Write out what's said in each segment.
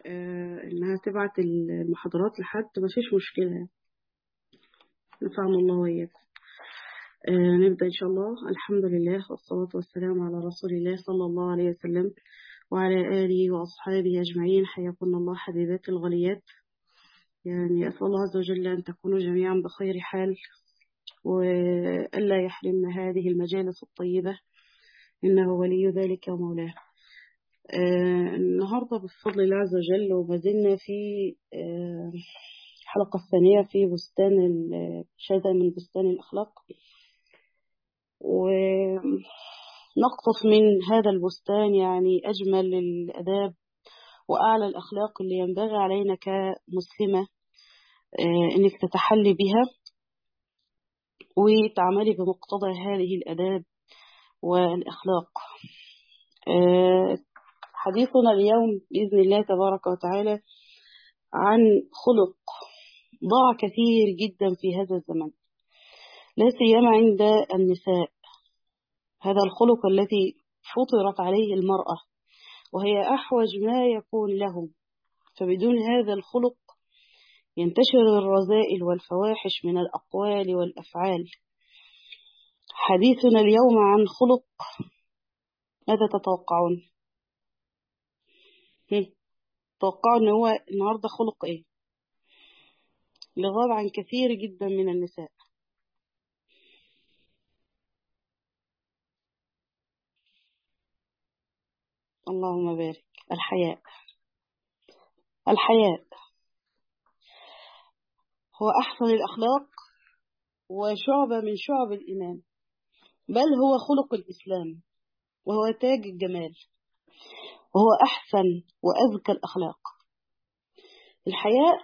آه، إنها تبعت المحاضرات لحد مفيش مشكلة نفعنا الله وإياكم آه، نبدأ إن شاء الله الحمد لله والصلاة والسلام على رسول الله صلى الله عليه وسلم وعلى آله وأصحابه أجمعين حياكم الله حبيبات الغليات يعني أسأل الله عز وجل أن تكونوا جميعا بخير حال وألا يحرمنا هذه المجالس الطيبة إنه ولي ذلك ومولاه آه النهاردة بفضل الله عز وجل وما زلنا في آه الحلقة الثانية في بستان شذا من بستان الأخلاق ونقطف من هذا البستان يعني أجمل الأداب وأعلى الأخلاق اللي ينبغي علينا كمسلمة آه إنك تتحلي بها وتعملي بمقتضى هذه الأداب والأخلاق آه حديثنا اليوم بإذن الله تبارك وتعالى عن خلق ضاع كثير جدا في هذا الزمن لا سيما عند النساء هذا الخلق الذي فطرت عليه المرأة وهي أحوج ما يكون لهم فبدون هذا الخلق ينتشر الرذائل والفواحش من الأقوال والأفعال حديثنا اليوم عن خلق ماذا تتوقعون؟ توقعوا ان هو النهارده خلق ايه لغاب عن كثير جدا من النساء اللهم بارك الحياء الحياء هو احسن الاخلاق وشعبة من شعب الايمان بل هو خلق الاسلام وهو تاج الجمال وهو أحسن وأذكى الأخلاق الحياء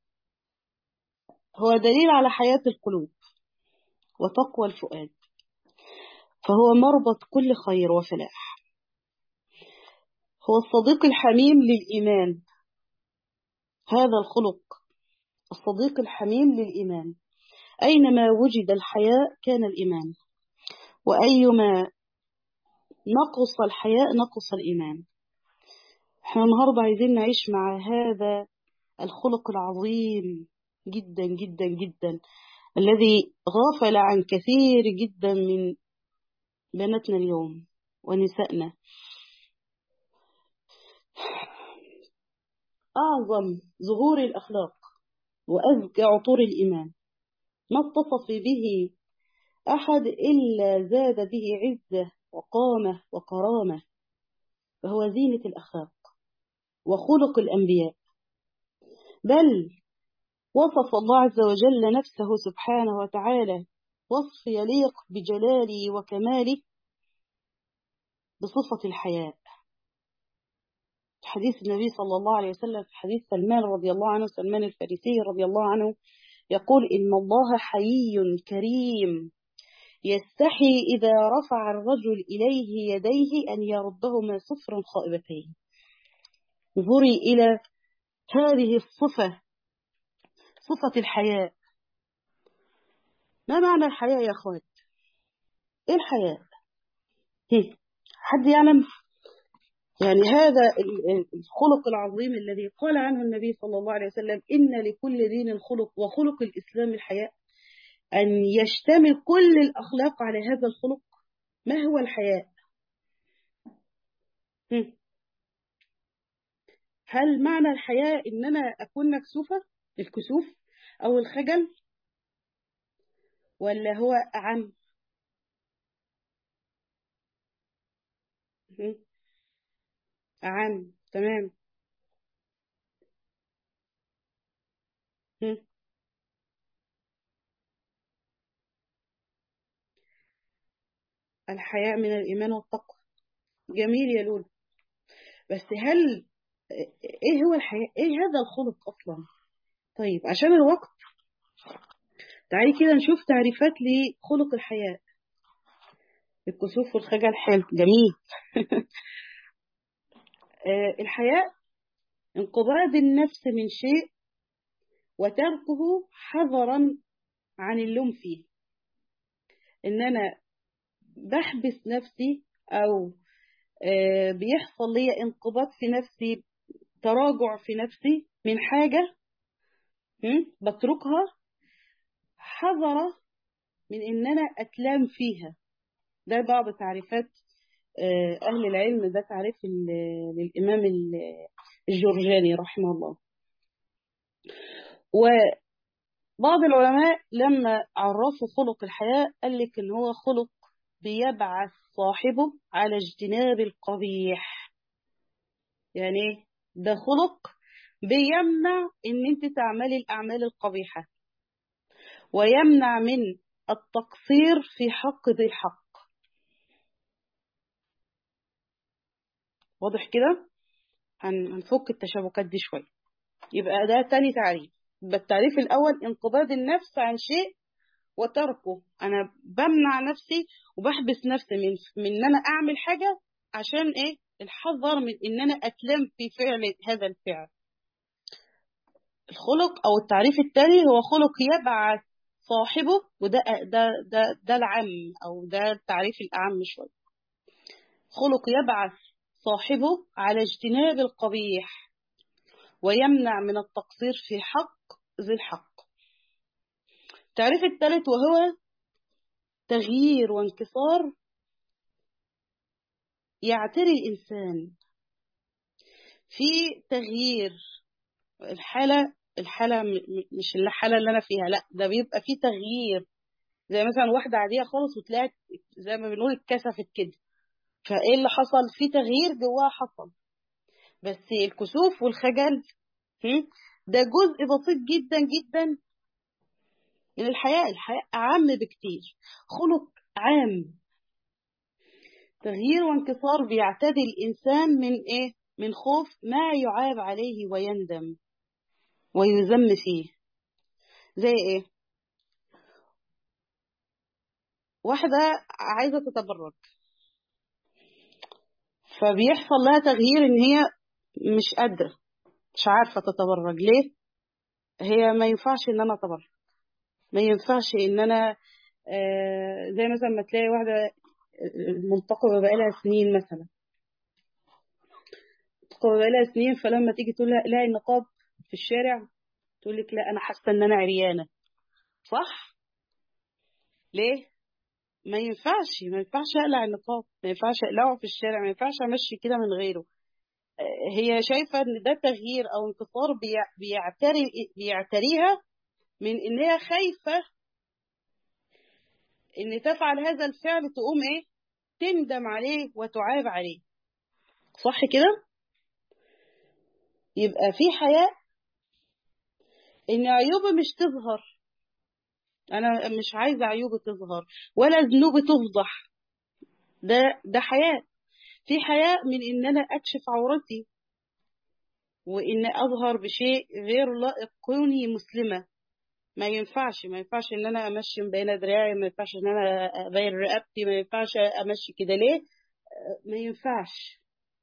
هو دليل على حياة القلوب وتقوى الفؤاد فهو مربط كل خير وفلاح هو الصديق الحميم للإيمان هذا الخلق الصديق الحميم للإيمان أينما وجد الحياء كان الإيمان وأيما نقص الحياء نقص الإيمان احنا النهاردة عايزين نعيش مع هذا الخلق العظيم جدا جدا جدا الذي غافل عن كثير جدا من بناتنا اليوم ونسائنا أعظم ظهور الأخلاق وأزكى عطور الإيمان ما اتصف به أحد إلا زاد به عزة وقامة وكرامة فهو زينة الأخلاق وخلق الأنبياء بل وصف الله عز وجل نفسه سبحانه وتعالى وصف يليق بجلاله وكماله بصفة الحياء حديث النبي صلى الله عليه وسلم في حديث سلمان رضي الله عنه سلمان الفارسي رضي الله عنه يقول إن الله حيي كريم يستحي إذا رفع الرجل إليه يديه أن يردهما صفرا خائبتين انظري إلى هذه الصفة صفة الحياء ما معنى الحياء يا أخوات إيه الحياء حد يعلم يعني هذا الخلق العظيم الذي قال عنه النبي صلى الله عليه وسلم إن لكل دين خلق وخلق الإسلام الحياء أن يشتمل كل الأخلاق على هذا الخلق ما هو الحياء هل معنى الحياء إن أنا أكون مكسوفة الكسوف أو الخجل ولا هو أعم أعم تمام الحياء من الإيمان والتقوى جميل يا لولو بس هل ايه هو الحياء ايه هذا الخلق اصلا طيب عشان الوقت تعالي كده نشوف تعريفات لخلق الحياء الكسوف والخجل حلو جميل الحياء انقباض النفس من شيء وتركه حذرا عن اللوم فيه ان انا بحبس نفسي او بيحصل لي انقباض في نفسي تراجع في نفسي من حاجة م? بتركها حذرة من إن أنا أتلام فيها ده بعض تعريفات آه، أهل العلم ده تعريف ال- للإمام ال- الجرجاني رحمه الله وبعض العلماء لما عرفوا خلق الحياة قال لك إن هو خلق بيبعث صاحبه على اجتناب القبيح يعني إيه؟ ده خلق بيمنع إن أنت تعملي الأعمال القبيحة ويمنع من التقصير في حق ذي الحق واضح كده هن- هنفك التشابكات دي شوية يبقى ده تاني تعريف يبقى التعريف الأول انقباض النفس عن شيء وتركه أنا بمنع نفسي وبحبس نفسي من من إن أنا أعمل حاجة عشان إيه الحذر من إن أنا أتلم في فعل هذا الفعل الخلق أو التعريف التالي هو خلق يبعث صاحبه وده ده ده ده العام أو ده التعريف الأعم شوية خلق يبعث صاحبه على اجتناب القبيح ويمنع من التقصير في حق ذي الحق التعريف الثالث وهو تغيير وانكسار يعتري الإنسان في تغيير الحالة الحالة م- م- مش الحالة اللي أنا فيها لا ده بيبقى في تغيير زي مثلا واحدة عادية خالص وتلاقي زي ما بنقول اتكسفت كده فايه اللي حصل في تغيير جواها حصل بس الكسوف والخجل هم، ده جزء بسيط جدا جدا من الحياة الحياة أعم بكتير خلق عام تغيير وانكسار بيعتدي الإنسان من إيه؟ من خوف ما يعاب عليه ويندم ويذم فيه زي إيه؟ واحدة عايزة تتبرج فبيحصل لها تغيير إن هي مش قادرة مش عارفة تتبرج ليه؟ هي ما ينفعش إن أنا أتبرج ما ينفعش إن أنا آه زي مثلا ما تلاقي واحدة منتقبة بقالها سنين مثلا منتقبة بقالها سنين فلما تيجي تقول لها لا النقاب في الشارع تقول لك لا أنا حاسة إن أنا عريانة صح؟ ليه؟ ما ينفعش ما ينفعش أقلع النقاب ما ينفعش أقلعه في الشارع ما ينفعش أمشي كده من غيره آه، هي شايفة إن ده تغيير أو انتصار بيع- بيعتري بيعتريها من إن هي خايفة إن تفعل هذا الفعل تقوم إيه؟ تندم عليه وتعاب عليه صح كده؟ يبقى في حياء إن عيوبي مش تظهر أنا مش عايزة عيوبي تظهر ولا ذنوبي تفضح ده ده حياء في حياء من إن أنا أكشف عورتي وإن أظهر بشيء غير لائق كوني مسلمة ما ينفعش ما ينفعش إن أنا أمشي بين دراعي ما ينفعش إن أنا أبين رقبتي ما ينفعش أمشي كده ليه ما ينفعش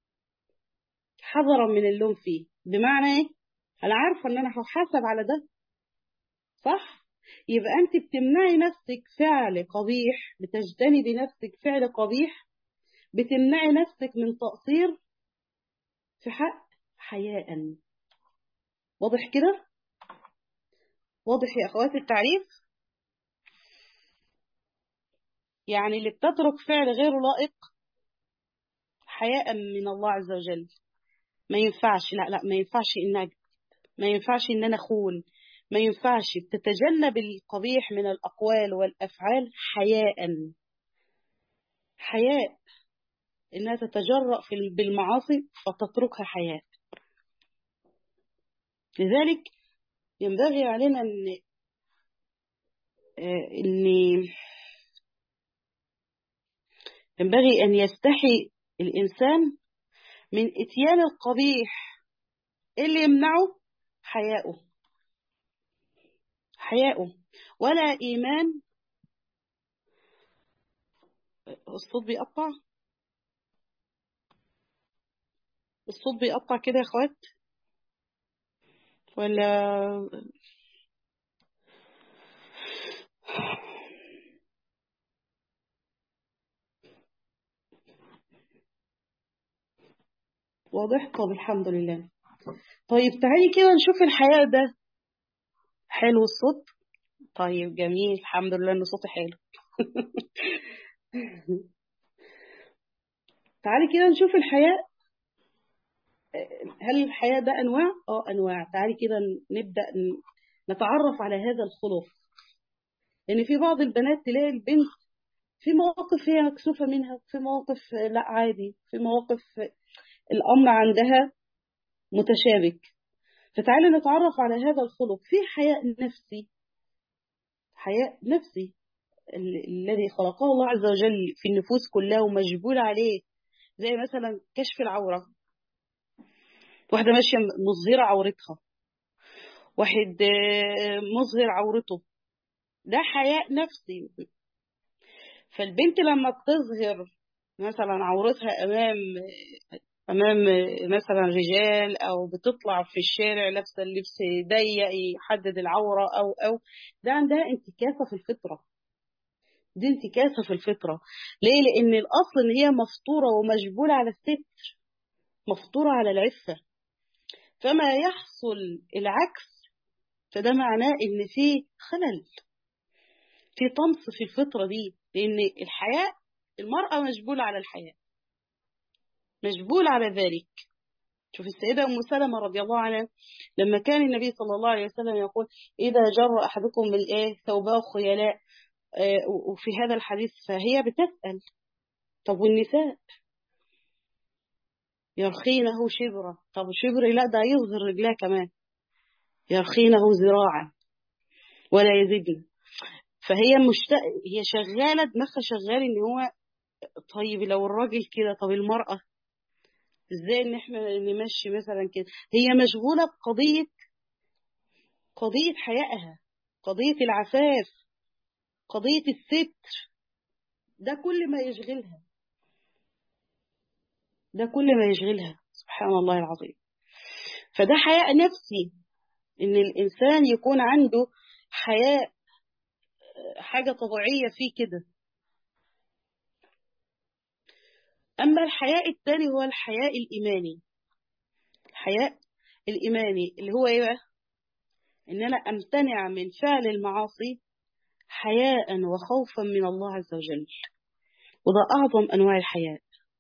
حذرا من اللوم فيه بمعنى إيه أنا عارفة إن أنا هحاسب على ده صح يبقى أنت بتمنعي نفسك فعل قبيح بتجتنبي نفسك فعل قبيح بتمنعي نفسك من تقصير في حق حياء واضح كده واضح يا أخواتي التعريف يعني اللي بتترك فعل غير لائق حياء من الله عز وجل ما ينفعش لا لا ما ينفعش إن أكذب ما ينفعش إن أنا أخون ما ينفعش بتتجنب القبيح من الأقوال والأفعال حياء حياء إنها تتجرأ في بالمعاصي فتتركها حياء لذلك ينبغي علينا أن آه، إن ينبغي أن يستحي الإنسان من إتيان القبيح إيه اللي يمنعه حياؤه حياؤه ولا إيمان الصوت بيقطع الصوت بيقطع كده يا اخوات ولا واضح طب الحمد لله طيب تعالي كده نشوف الحياء ده حلو الصوت طيب جميل الحمد لله ان صوتي حلو تعالي كده نشوف الحياء هل الحياء ده انواع اه انواع تعالي كده نبدا نتعرف على هذا الخلق لان في بعض البنات تلاقي البنت في مواقف هي مكسوفه منها في مواقف لا عادي في مواقف الامر عندها متشابك فتعالي نتعرف على هذا الخلق في حياء نفسي حياء نفسي الذي خلقه الله عز وجل في النفوس كلها ومجبول عليه زي مثلا كشف العورة واحدة ماشية مظهرة عورتها واحد مظهر عورته ده حياء نفسي فالبنت لما بتظهر مثلا عورتها أمام أمام مثلا رجال أو بتطلع في الشارع لابسة اللبس ضيق يحدد العورة أو أو ده عندها انتكاسة في الفطرة دي انتكاسة في الفطرة ليه؟ لأن الأصل إن هي مفطورة ومجبولة على الستر مفطورة على العفة فما يحصل العكس فده معناه إن في خلل في طمس في الفطرة دي لأن الحياء المرأة مجبولة على الحياء مجبول على ذلك شوف السيدة أم سلمة رضي الله عنها لما كان النبي صلى الله عليه وسلم يقول إذا جر أحدكم من إيه ثوبه خيلاء وفي هذا الحديث فهي بتسأل طب والنساء يرخينه شبرا طب شبر لا ده يظهر رجلها كمان يرخينه ذراعا ولا يزيدن فهي مشتاق هي شغالة دماغها شغال ان هو طيب لو الراجل كده طب المرأة ازاي ان احنا نمشي مثلا كده هي مشغولة بقضية قضية حيائها قضية العفاف قضية الستر ده كل ما يشغلها ده كل ما يشغلها سبحان الله العظيم فده حياء نفسي ان الانسان يكون عنده حياء حاجة طبيعية فيه كده أما الحياء الثاني هو الحياء الإيماني الحياء الإيماني اللي هو إيه بقى؟ إن أنا أمتنع من فعل المعاصي حياء وخوفا من الله عز وجل وده أعظم أنواع الحياء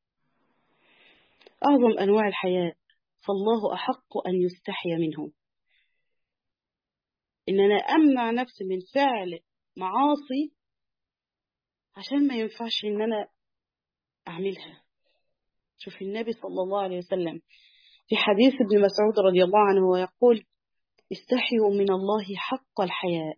أعظم أنواع الحياء فالله أحق أن يستحي منه إن أنا أمنع نفسي من فعل معاصي عشان ما ينفعش إن أنا أعملها شوف النبي صلى الله عليه وسلم في حديث ابن مسعود رضي الله عنه ويقول استحيوا من الله حق الحياء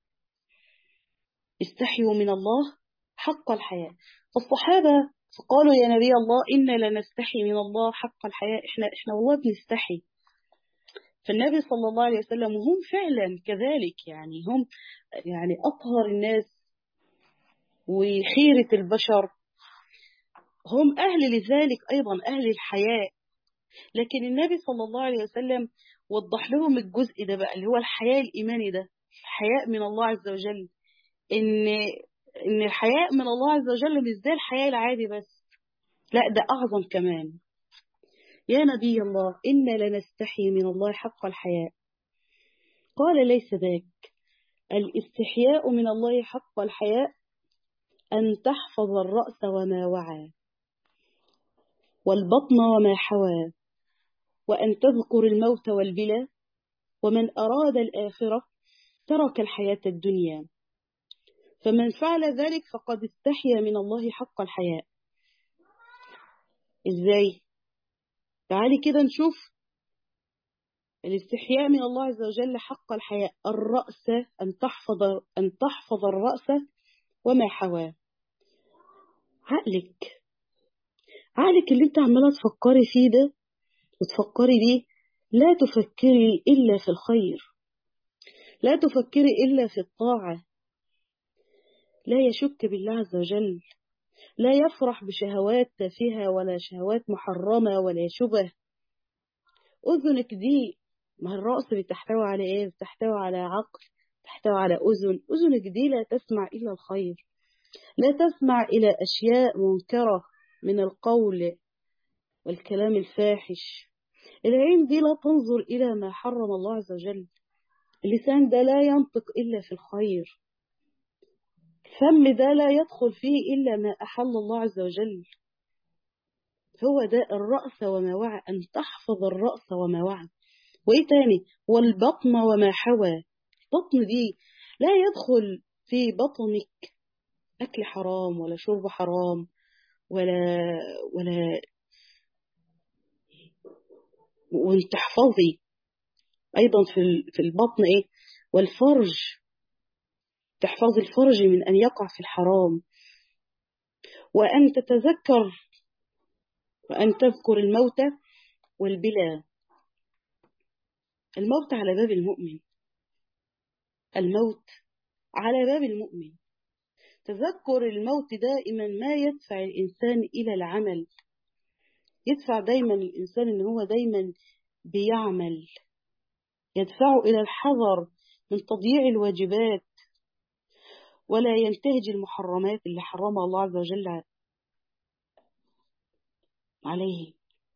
استحيوا من الله حق الحياء فالصحابة قالوا يا نبي الله إنا لنستحي من الله حق الحياء إحنا, إحنا والله بنستحي فالنبي صلى الله عليه وسلم وهم فعلا كذلك يعني هم يعني أطهر الناس وخيرة البشر هم أهل لذلك أيضا أهل الحياء لكن النبي صلى الله عليه وسلم وضح لهم الجزء ده بقى اللي هو الحياء الإيماني ده الحياء من الله عز وجل إن إن الحياء من الله عز وجل مش زي الحياء العادي بس لا ده أعظم كمان يا نبي الله إنا لنستحي من الله حق الحياء قال ليس ذاك الاستحياء من الله حق الحياء أن تحفظ الرأس وما وعى والبطن وما حوى وأن تذكر الموت والبلا ومن أراد الآخرة ترك الحياة الدنيا فمن فعل ذلك فقد استحيا من الله حق الحياء إزاي؟ تعالي كده نشوف الاستحياء من الله عز وجل حق الحياء الرأس أن تحفظ أن تحفظ الرأس وما حواه عقلك عقلك اللي انت عماله تفكري فيه ده وتفكري بيه لا تفكري إلا في الخير لا تفكري إلا في الطاعة لا يشك بالله عز وجل لا يفرح بشهوات تافهة ولا شهوات محرمة ولا شبه أذنك دي ما الرأس بتحتوي على إيه؟ بتحتوي على عقل تحتوي على أذن أذنك دي لا تسمع إلا الخير لا تسمع إلى أشياء منكرة من القول والكلام الفاحش العين دي لا تنظر إلى ما حرم الله عز وجل اللسان ده لا ينطق إلا في الخير الفم ده لا يدخل فيه إلا ما أحل الله عز وجل هو ده الرأس وما وعى أن تحفظ الرأس وما وعى وإيه تاني والبطن وما حوى البطن دي لا يدخل في بطنك أكل حرام ولا شرب حرام ولا ولا وانت تحفظي أيضا في في البطن إيه والفرج تحفظي الفرج من أن يقع في الحرام وأن تتذكر وأن تذكر الموت والبلا الموت على باب المؤمن الموت على باب المؤمن تذكر الموت دائما ما يدفع الإنسان إلى العمل يدفع دايما الإنسان إن هو دايما بيعمل يدفعه إلى الحذر من تضييع الواجبات ولا ينتهج المحرمات اللي حرمها الله عز وجل عليه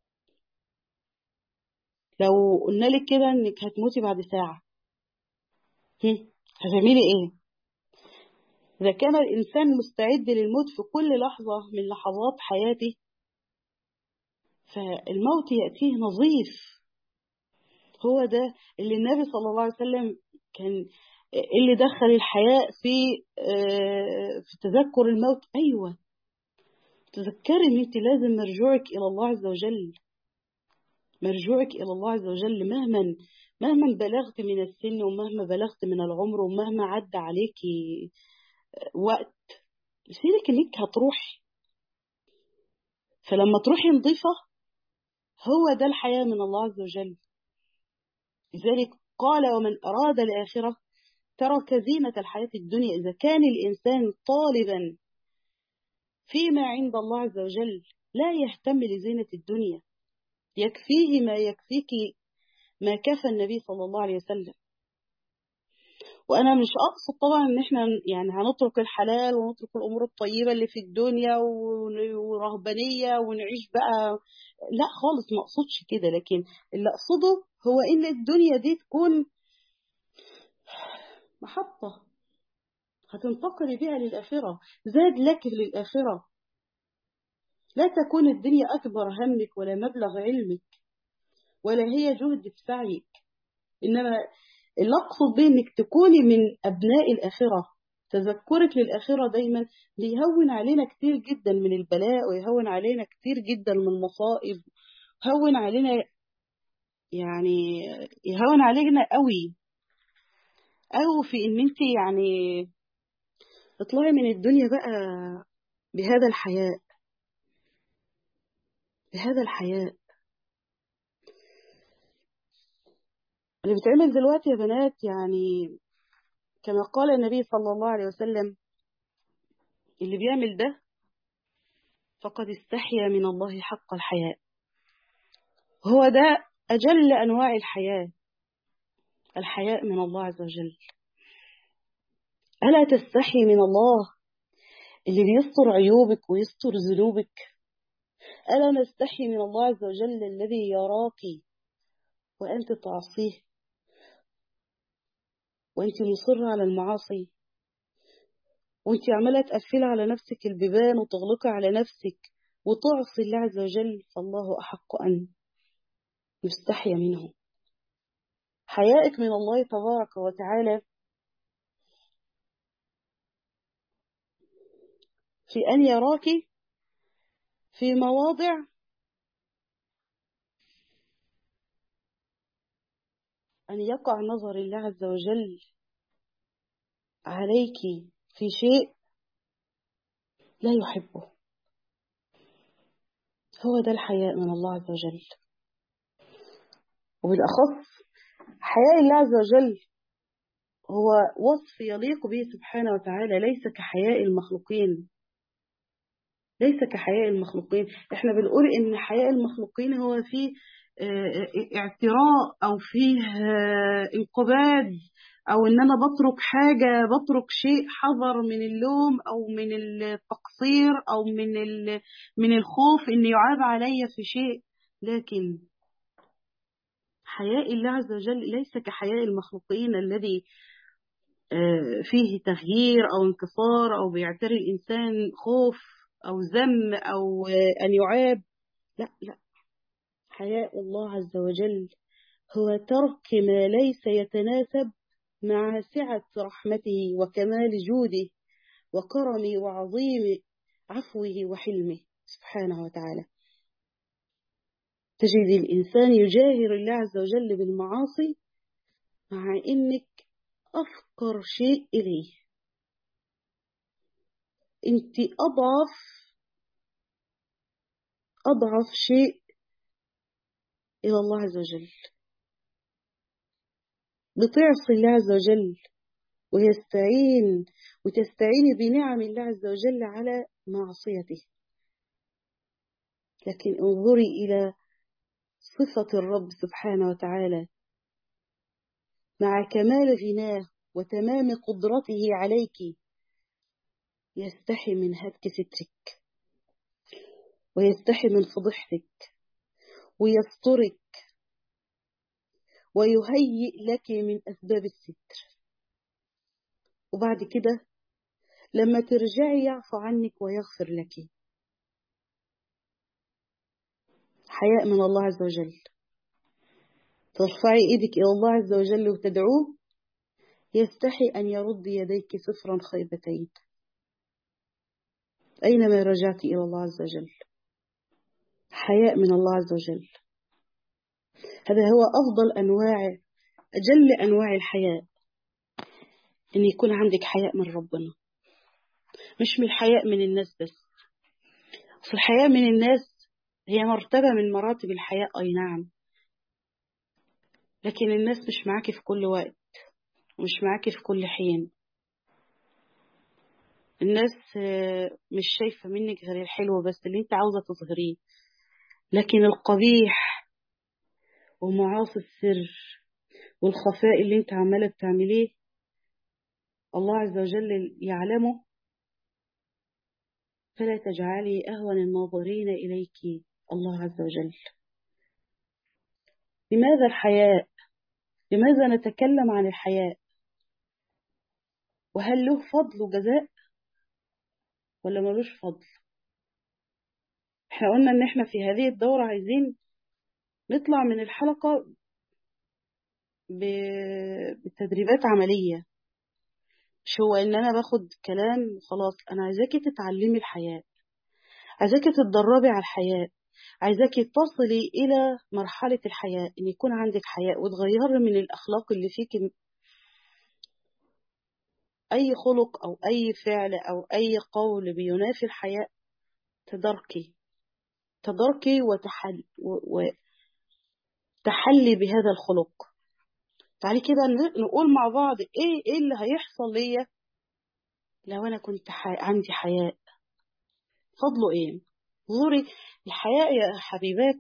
لو قلنا لك كده انك هتموتي بعد ساعة هتعملي ايه اذا كان الانسان مستعد للموت في كل لحظة من لحظات حياته فالموت يأتيه نظيف هو ده اللي النبي صلى الله عليه وسلم كان اللي دخل الحياء في في تذكر الموت ايوه تذكري ان انت لازم مرجوعك الى الله عز وجل مرجوعك الى الله عز وجل مهما مهما بلغت من السن ومهما بلغت من العمر ومهما عدى عليكي وقت سيرك انك هتروحي فلما تروحي نظيفة هو ده الحياة من الله عز وجل لذلك قال ومن أراد الآخرة ترك زينة الحياة الدنيا إذا كان الإنسان طالبا فيما عند الله عز وجل لا يهتم لزينة الدنيا يكفيه ما يكفيك ما كفى النبي صلى الله عليه وسلم وانا مش اقصد طبعا ان احنا يعني هنترك الحلال ونترك الامور الطيبه اللي في الدنيا ورهبانيه ونعيش بقى لا خالص ما اقصدش كده لكن اللي اقصده هو ان الدنيا دي تكون محطه هتنتقلي بها للاخره زاد لك للاخره لا تكون الدنيا اكبر همك ولا مبلغ علمك ولا هي جهد في سعيك انما اللي أقصد به إنك تكوني من أبناء الآخرة تذكرك للآخرة دايما بيهون علينا كتير جدا من البلاء ويهون علينا كتير جدا من المصائب هون علينا يعني يهون علينا قوي أو في إن أنت يعني تطلعي من الدنيا بقى بهذا الحياء بهذا الحياء اللي بيتعمل دلوقتي يا بنات يعني كما قال النبي صلى الله عليه وسلم اللي بيعمل ده فقد استحيا من الله حق الحياء هو ده أجل أنواع الحياة الحياء من الله عز وجل ألا تستحي من الله اللي بيستر عيوبك ويستر ذنوبك ألا نستحي من الله عز وجل الذي يراك وأنت تعصيه وانت مصرة على المعاصي وانت عمالة تقفلي على نفسك البيبان وتغلقي على نفسك وتعصي الله عز وجل فالله أحق أن يستحي منه حيائك من الله تبارك وتعالى في أن يراك في مواضع أن يقع نظر الله عز وجل عليك في شيء لا يحبه هو ده الحياء من الله عز وجل وبالأخص حياء الله عز وجل هو وصف يليق به سبحانه وتعالى ليس كحياء المخلوقين ليس كحياء المخلوقين احنا بنقول ان حياء المخلوقين هو فيه اعتراء او فيه انقباض او ان انا بترك حاجة بترك شيء حذر من اللوم او من التقصير او من من الخوف ان يعاب علي في شيء لكن حياء الله عز وجل ليس كحياء المخلوقين الذي فيه تغيير أو انكسار أو بيعتري الإنسان خوف أو ذم أو أن يعاب لا لا حياء الله عز وجل هو ترك ما ليس يتناسب مع سعة رحمته وكمال جوده وكرمه وعظيم عفوه وحلمه سبحانه وتعالى تجد الإنسان يجاهر الله عز وجل بالمعاصي مع إنك أفقر شيء إليه أنت أضعف أضعف شيء إلى الله عز وجل بتعصي الله عز وجل ويستعين وتستعيني بنعم الله عز وجل على معصيته لكن انظري إلى صفة الرب سبحانه وتعالى مع كمال غناه وتمام قدرته عليك يستحي من هتك سترك ويستحي من فضحتك ويسترك ويهيئ لك من أسباب الستر وبعد كده لما ترجعي يعفو عنك ويغفر لك حياء من الله عز وجل ترفعي ايدك الى الله عز وجل وتدعوه يستحي ان يرد يديك صفرا خيبتين اينما رجعت الى الله عز وجل حياء من الله عز وجل هذا هو افضل انواع اجل انواع الحياء ان يكون عندك حياء من ربنا مش من الحياء من الناس بس اصل الحياء من الناس هي مرتبة من مراتب الحياء أي نعم لكن الناس مش معاكي في كل وقت ومش معاكي في كل حين الناس مش شايفة منك غير الحلو بس اللي انت عاوزة تظهريه لكن القبيح ومعاصي السر والخفاء اللي انت عمالة بتعمليه الله عز وجل يعلمه فلا تجعلي أهون الناظرين إليك الله عز وجل لماذا الحياء لماذا نتكلم عن الحياء وهل له فضل وجزاء ولا ملوش فضل احنا قلنا ان احنا في هذه الدورة عايزين نطلع من الحلقة بتدريبات عملية مش هو ان انا باخد كلام خلاص انا عايزاكي تتعلمي الحياة عايزاكي تتدربي على الحياة عايزاكي تصلي الى مرحلة الحياة ان يكون عندك حياة وتغيري من الاخلاق اللي فيك اي خلق او اي فعل او اي قول بينافي الحياة تدركي تدركي وتحل وتحلي بهذا الخلق تعالي كده نقول مع بعض ايه ايه اللي هيحصل ليا لو انا كنت حي... عندي حياء فضله ايه انظري الحياء يا حبيبات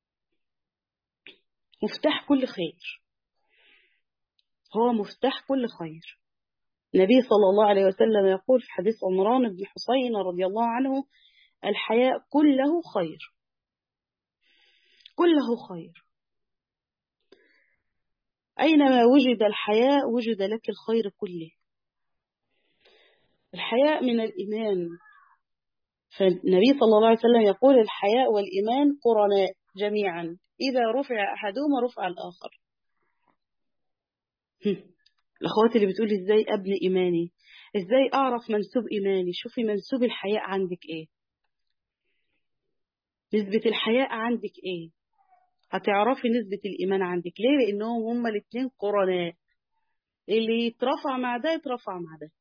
مفتاح كل خير هو مفتاح كل خير النبي صلى الله عليه وسلم يقول في حديث عمران بن حسين رضي الله عنه الحياء كله خير كله خير أينما وجد الحياء وجد لك الخير كله الحياء من الإيمان فالنبي صلى الله عليه وسلم يقول الحياء والإيمان قرناء جميعا إذا رفع أحدهما رفع الآخر الأخوات اللي بتقول إزاي أبني إيماني إزاي أعرف منسوب إيماني شوفي منسوب الحياء عندك إيه نسبة الحياء عندك إيه هتعرفي نسبة الإيمان عندك ليه لأنهم هما الاثنين قرناء اللي يترفع مع ده يترفع مع ده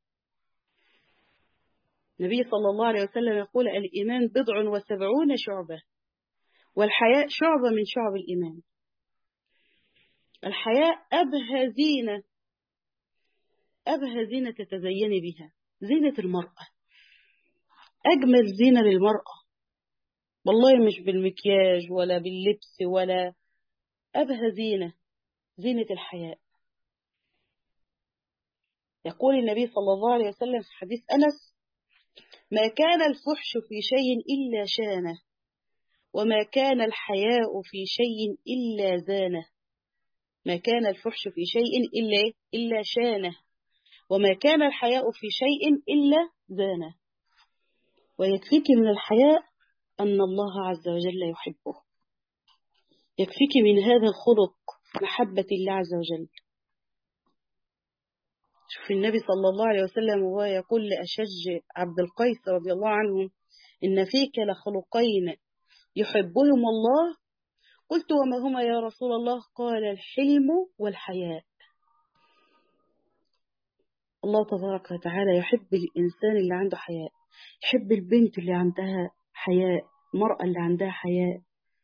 النبي صلى الله عليه وسلم يقول الإيمان بضع وسبعون شعبة والحياء شعبة من شعب الإيمان الحياء أبهى زينة أبهى زينة تتزيني بها زينة المرأة أجمل زينة للمرأة والله مش بالمكياج ولا باللبس ولا أبهى زينة زينة الحياء يقول النبي صلى الله عليه وسلم في حديث أنس ما كان الفحش في شيء إلا شانه وما كان الحياء في شيء إلا زانه ما كان الفحش في شيء إلا, إلا شانه وما كان الحياء في شيء إلا زانه ويكفيك من الحياء أن الله عز وجل يحبه يكفيك من هذا الخلق محبة الله عز وجل شوف النبي صلى الله عليه وسلم وهو يقول لأشج عبد القيس رضي الله عنه إن فيك لخلقين يحبهم الله قلت وما هما يا رسول الله قال الحلم والحياء الله تبارك وتعالى يحب الإنسان اللي عنده حياء يحب البنت اللي عندها حياء المرأة اللي عندها حياء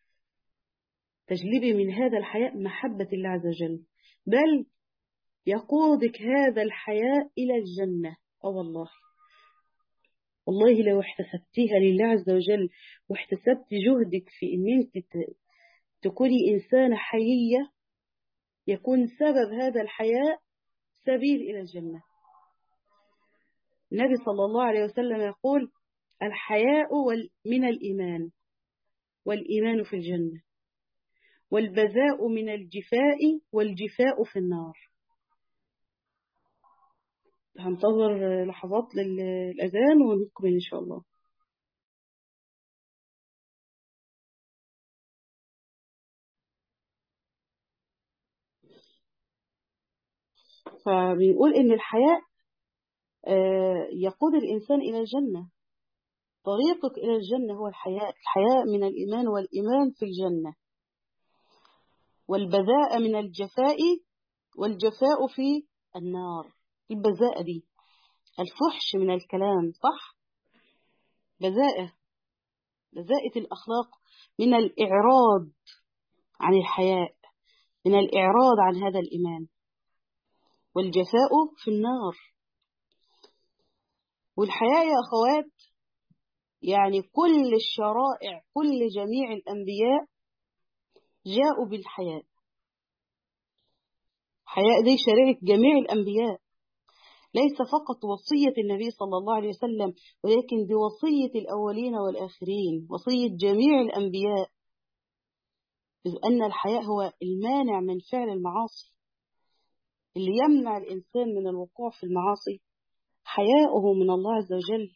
تجلبي من هذا الحياء محبة الله عز وجل بل يقودك هذا الحياء إلى الجنة أو والله والله لو احتسبتيها لله عز وجل واحتسبت جهدك في ان انت تكوني إنسانة حيية يكون سبب هذا الحياء سبيل إلى الجنة النبي صلى الله عليه وسلم يقول الحياء من الإيمان والإيمان في الجنة والبذاء من الجفاء والجفاء في النار هنتظر لحظات للأذان ونكمل إن شاء الله فبنقول إن الحياء يقود الإنسان إلى الجنة طريقك إلى الجنة هو الحياء الحياء من الإيمان والإيمان في الجنة والبذاء من الجفاء والجفاء في النار البذاء دي الفحش من الكلام صح بذاءة بذاءة الأخلاق من الإعراض عن الحياء من الإعراض عن هذا الإيمان والجفاء في النار والحياء يا أخوات يعني كل الشرائع كل جميع الأنبياء جاءوا بالحياء حياء دي شريعة جميع الأنبياء ليس فقط وصية النبي صلى الله عليه وسلم ولكن دي وصية الأولين والآخرين وصية جميع الأنبياء إذ أن الحياء هو المانع من فعل المعاصي اللي يمنع الإنسان من الوقوع في المعاصي حياؤه من الله عز وجل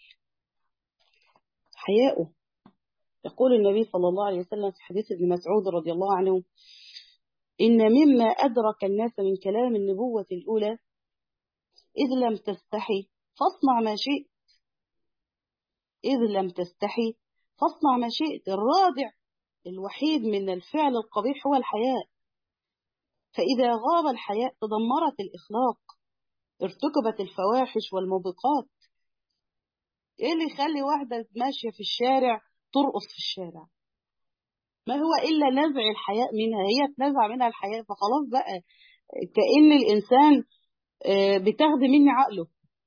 حياؤه يقول النبي صلى الله عليه وسلم في حديث ابن مسعود رضي الله عنه إن مما أدرك الناس من كلام النبوة الأولى إذ لم تستحي فاصنع ما شئت إذ لم تستحي فاصنع ما شئت الرادع الوحيد من الفعل القبيح هو الحياء فإذا غاب الحياء تدمرت الإخلاق ارتكبت الفواحش والموبقات ايه اللي يخلي واحدة ماشية في الشارع ترقص في الشارع ما هو إلا نزع الحياء منها هي تنزع منها الحياء فخلاص بقى كأن الإنسان بتاخد مني عقله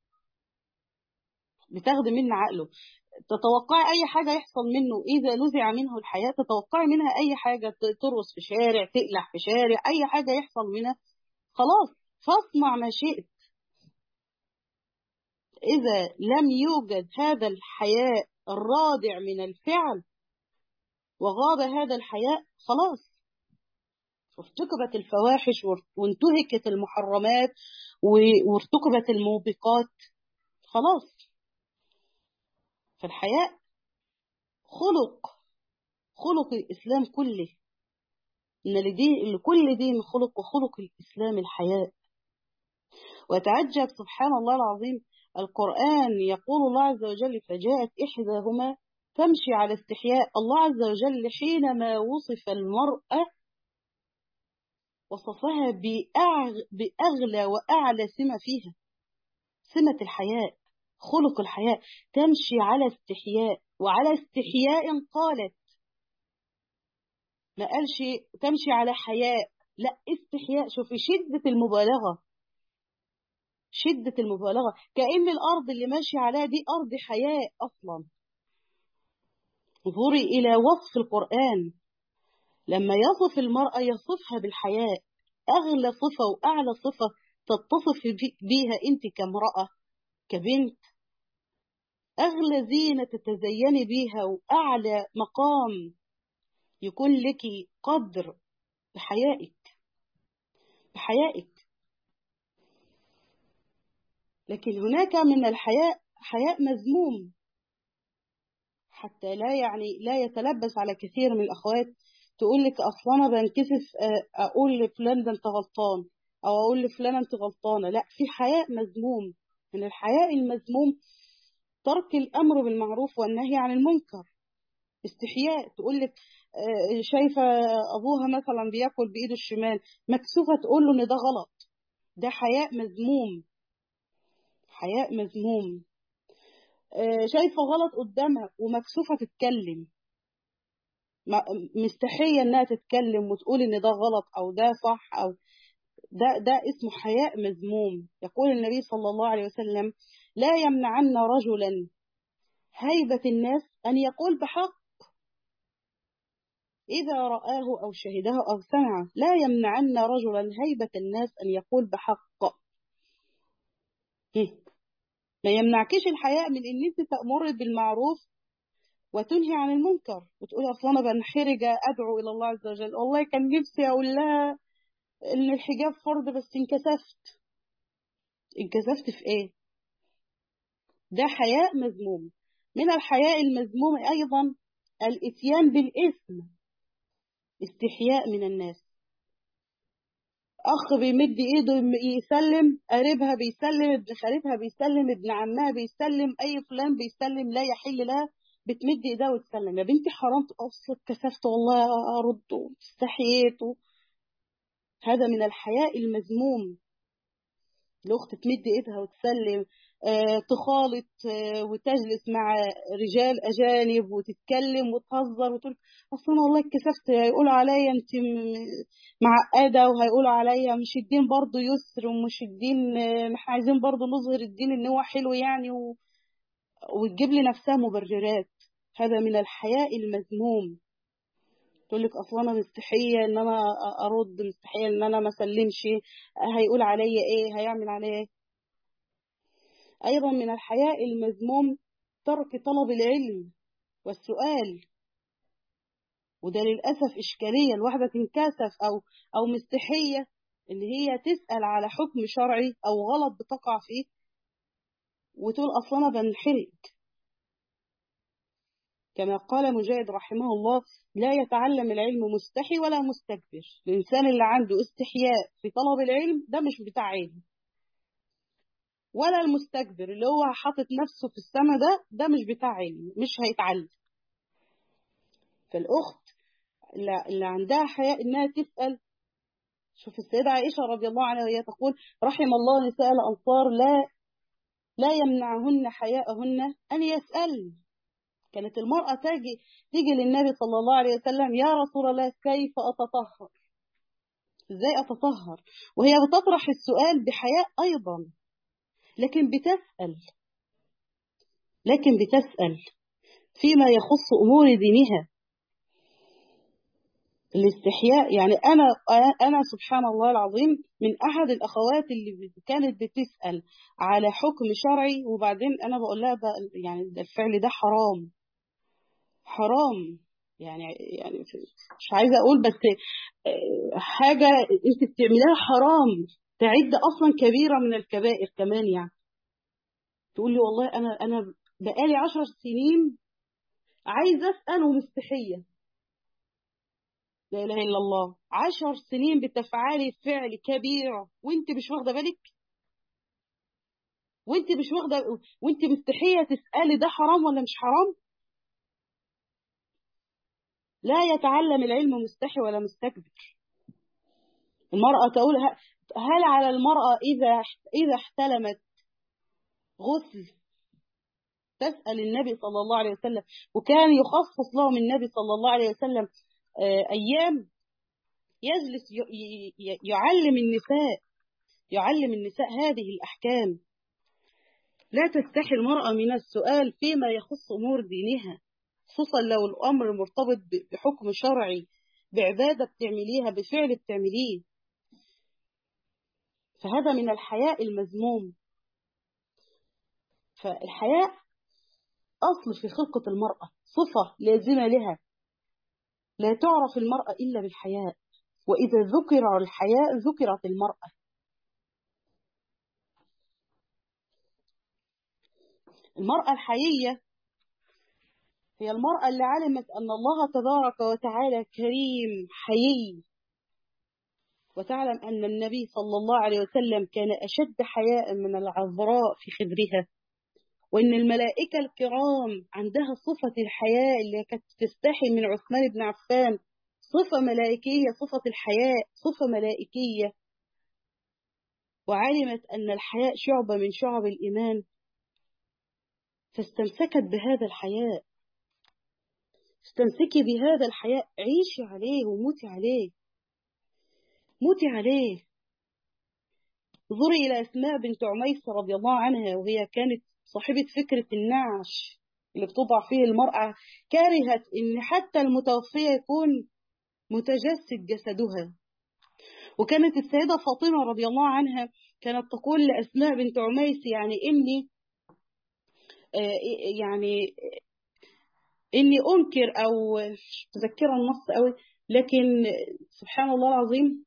بتاخد مني عقله تتوقعي أي حاجة يحصل منه إذا نزع منه الحياة تتوقعي منها أي حاجة ترقص في شارع تقلع في شارع أي حاجة يحصل منها خلاص فاصنع ما شئت إذا لم يوجد هذا الحياء الرادع من الفعل وغاب هذا الحياء خلاص ارتكبت الفواحش وانتهكت المحرمات وارتكبت الموبقات خلاص فالحياء خلق خلق الإسلام كله إن لدي لكل دين خلق وخلق الإسلام الحياء وتعجب سبحان الله العظيم القرآن يقول الله عز وجل فجاءت إحداهما تمشي على استحياء الله عز وجل حينما وصف المرأة وصفها بأغلى وأعلى سمة فيها سمة الحياء خلق الحياء تمشي على استحياء وعلى استحياء قالت ما قالش تمشي على حياء لا استحياء شوفي شدة المبالغة شدة المبالغة كأن الأرض اللي ماشي عليها دي أرض حياء أصلا انظري إلى وصف القرآن لما يصف المرأة يصفها بالحياء أغلى صفة وأعلى صفة تتصف بيها أنت كامرأة كبنت أغلى زينة تتزيني بيها وأعلى مقام يكون لك قدر بحيائك بحيائك لكن هناك من الحياء حياء مذموم حتى لا يعني لا يتلبس على كثير من الأخوات تقول لك أصلا أنا بنكسف أقول لفلان ده أنت غلطان أو أقول لفلان أنت غلطانة لا في حياء مذموم من الحياء المذموم ترك الأمر بالمعروف والنهي عن المنكر استحياء تقول لك شايفة أبوها مثلا بياكل بإيده الشمال مكسوفة تقول له إن ده غلط ده حياء مذموم حياء مذموم شايفة غلط قدامها ومكسوفة تتكلم مستحية إنها تتكلم وتقول إن ده غلط أو ده صح أو ده ده اسمه حياء مذموم يقول النبي صلى الله عليه وسلم لا يمنعن رجلا هيبة الناس أن يقول بحق إذا رآه أو شهده أو سمعه لا يمنعن رجلا هيبة الناس أن يقول بحق ما يمنعكش الحياء من ان انت تأمر بالمعروف وتنهي عن المنكر وتقولي اصلا انا بنحرج ادعو الى الله عز وجل والله كان نفسي اقول لها ان الحجاب فرض بس انكسفت انكسفت في ايه ده حياء مذموم من الحياء المذموم ايضا الاتيان بالاثم استحياء من الناس اخ بيمد ايده يسلم قريبها بيسلم ابن خالتها بيسلم ابن عمها بيسلم اي فلان بيسلم لا يحل لها بتمد ايدها وتسلم يا بنتي حرام اصلا كسفت والله ارد استحييت هذا من الحياء المذموم الاخت تمد ايدها وتسلم آه تخالط آه وتجلس مع رجال اجانب وتتكلم وتهزر وتقول اصلا والله اتكسفت هيقولوا عليا انت معقده وهيقولوا عليا مش الدين برضه يسر ومش الدين آه احنا عايزين برضه نظهر الدين ان هو حلو يعني و... وتجيب لنفسها مبررات هذا من الحياء المذموم تقول لك اصلا انا مستحيه ان انا ارد مستحيه ان انا ما اسلمش هيقول عليا ايه هيعمل عليا ايه ايضا من الحياء المذموم ترك طلب العلم والسؤال وده للاسف اشكاليه الواحده تنكسف او او مستحيه ان هي تسال على حكم شرعي او غلط بتقع فيه وتقول اصلا انا بنحرج كما قال مجاهد رحمه الله لا يتعلم العلم مستحي ولا مستكبر الإنسان اللي عنده استحياء في طلب العلم ده مش بتاع علم ولا المستكبر اللي هو حاطط نفسه في السماء ده ده مش بتاع علم مش هيتعلم فالأخت اللي عندها حياء إنها تسأل شوف السيدة عائشة رضي الله عنها وهي تقول رحم الله نساء الأنصار لا لا يمنعهن حياءهن أن يسألن كانت المرأة تيجي تيجي للنبي صلى الله عليه وسلم يا رسول الله كيف أتطهر ازاي أتطهر وهي بتطرح السؤال بحياء أيضا لكن بتسأل لكن بتسأل فيما يخص أمور دينها الاستحياء يعني أنا أنا سبحان الله العظيم من أحد الأخوات اللي كانت بتسأل على حكم شرعي وبعدين أنا بقول لها ده يعني الفعل ده حرام حرام يعني يعني مش عايزه اقول بس حاجه انت بتعملها حرام تعد اصلا كبيره من الكبائر كمان يعني تقول لي والله انا انا بقالي عشر سنين عايزه اسال ومستحيه لا اله الا الله عشر سنين بتفعلي فعل كبير وانت مش واخده بالك وانت مش واخده وانت مستحيه تسالي ده حرام ولا مش حرام لا يتعلم العلم مستحي ولا مستكبر المرأة تقول هل على المرأة إذا إذا احتلمت غسل تسأل النبي صلى الله عليه وسلم وكان يخصص لهم النبي صلى الله عليه وسلم أيام يجلس يعلم النساء يعلم النساء هذه الأحكام لا تستحي المرأة من السؤال فيما يخص أمور دينها خصوصا لو الأمر مرتبط بحكم شرعي بعبادة بتعمليها بفعل بتعمليه فهذا من الحياء المذموم فالحياء أصل في خلقة المرأة صفة لازمة لها لا تعرف المرأة إلا بالحياء وإذا ذكر الحياء ذكرت المرأة المرأة الحيية هي المرأة اللي علمت أن الله تبارك وتعالى كريم حيي وتعلم أن النبي صلى الله عليه وسلم كان أشد حياء من العذراء في خدرها وإن الملائكة الكرام عندها صفة الحياء اللي كانت تستحي من عثمان بن عفان صفة ملائكية صفة الحياء صفة ملائكية وعلمت أن الحياء شعبة من شعب الإيمان فاستمسكت بهذا الحياء استمسكي بهذا الحياء عيشي عليه وموتي عليه موتي عليه انظري إلى أسماء بنت عميس رضي الله عنها وهي كانت صاحبة فكرة النعش اللي بتوضع فيه المرأة كرهت إن حتى المتوفية يكون متجسد جسدها وكانت السيدة فاطمة رضي الله عنها كانت تقول لأسماء بنت عميس يعني إني يعني إني أنكر أو مش متذكرة النص قوي لكن سبحان الله العظيم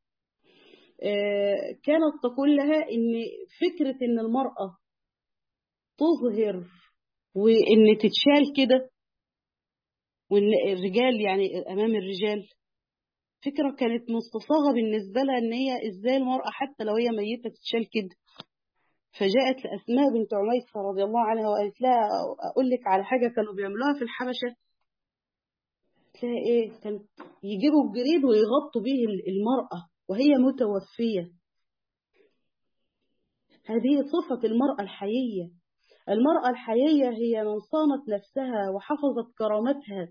كانت تقول لها إن فكرة إن المرأة تظهر وإن تتشال كده وإن الرجال يعني أمام الرجال فكرة كانت مستصاغة بالنسبة لها إن هي إزاي المرأة حتى لو هي ميتة تتشال كده فجاءت لأسماء بنت عميس رضي الله عنها وقالت لها أقول لك على حاجة كانوا بيعملوها في الحبشة تلاقي إيه كان يجيبوا الجريد ويغطوا به المرأة وهي متوفية هذه صفة المرأة الحيية المرأة الحيية هي من صانت نفسها وحفظت كرامتها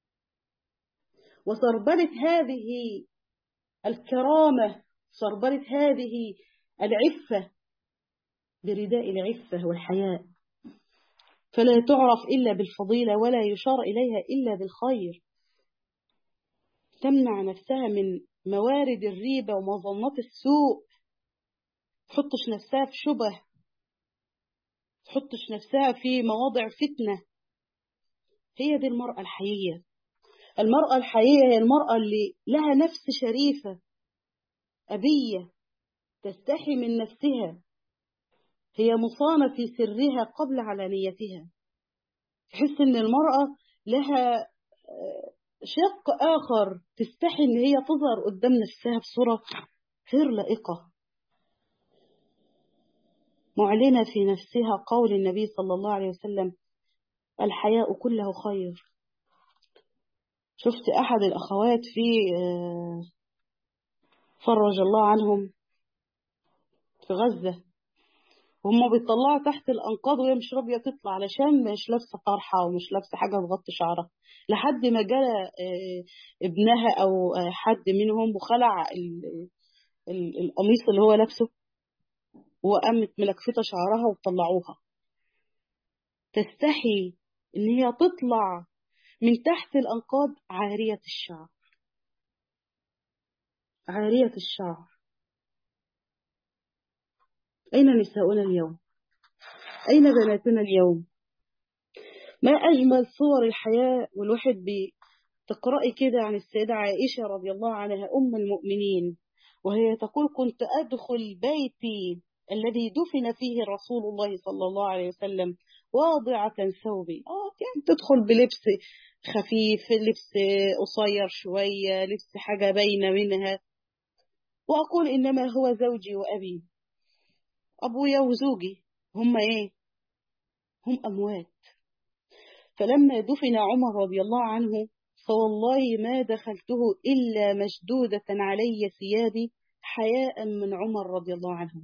وسربلت هذه الكرامة سربلت هذه العفة برداء العفة والحياء فلا تعرف إلا بالفضيلة ولا يشار إليها إلا بالخير تمنع نفسها من موارد الريبة ومظنات السوء تحطش نفسها في شبه تحطش نفسها في مواضع فتنة هي دي المرأة الحيية المرأة الحيية هي المرأة اللي لها نفس شريفة أبية تستحي من نفسها هي مصانة في سرها قبل علانيتها تحس ان المرأة لها شق آخر تستحي ان هي تظهر قدام نفسها بصورة غير لائقة معلنة في نفسها قول النبي صلى الله عليه وسلم الحياء كله خير شفت أحد الأخوات في فرج الله عنهم في غزة وهم بيطلعوا تحت الأنقاض وهي مش راضية تطلع علشان مش لابسة طرحة ومش لابسة حاجة تغطي شعرها لحد ما جاء ابنها أو حد منهم وخلع القميص اللي هو لابسه وقامت ملكفتة شعرها وطلعوها تستحي إن هي تطلع من تحت الأنقاض عارية الشعر عارية الشعر أين نساؤنا اليوم أين بناتنا اليوم ما أجمل صور الحياة والواحد بتقرأي كده عن السيدة عائشة رضي الله عنها أم المؤمنين وهي تقول كنت أدخل بيتي الذي دفن فيه رسول الله صلى الله عليه وسلم واضعة ثوبي آه يعني تدخل بلبس خفيف لبس قصير شوية لبس حاجة باينة منها وأقول إنما هو زوجي وأبي أبويا وزوجي هم إيه هم أموات فلما دفن عمر رضي الله عنه فوالله ما دخلته إلا مشدودة علي ثيابي حياء من عمر رضي الله عنه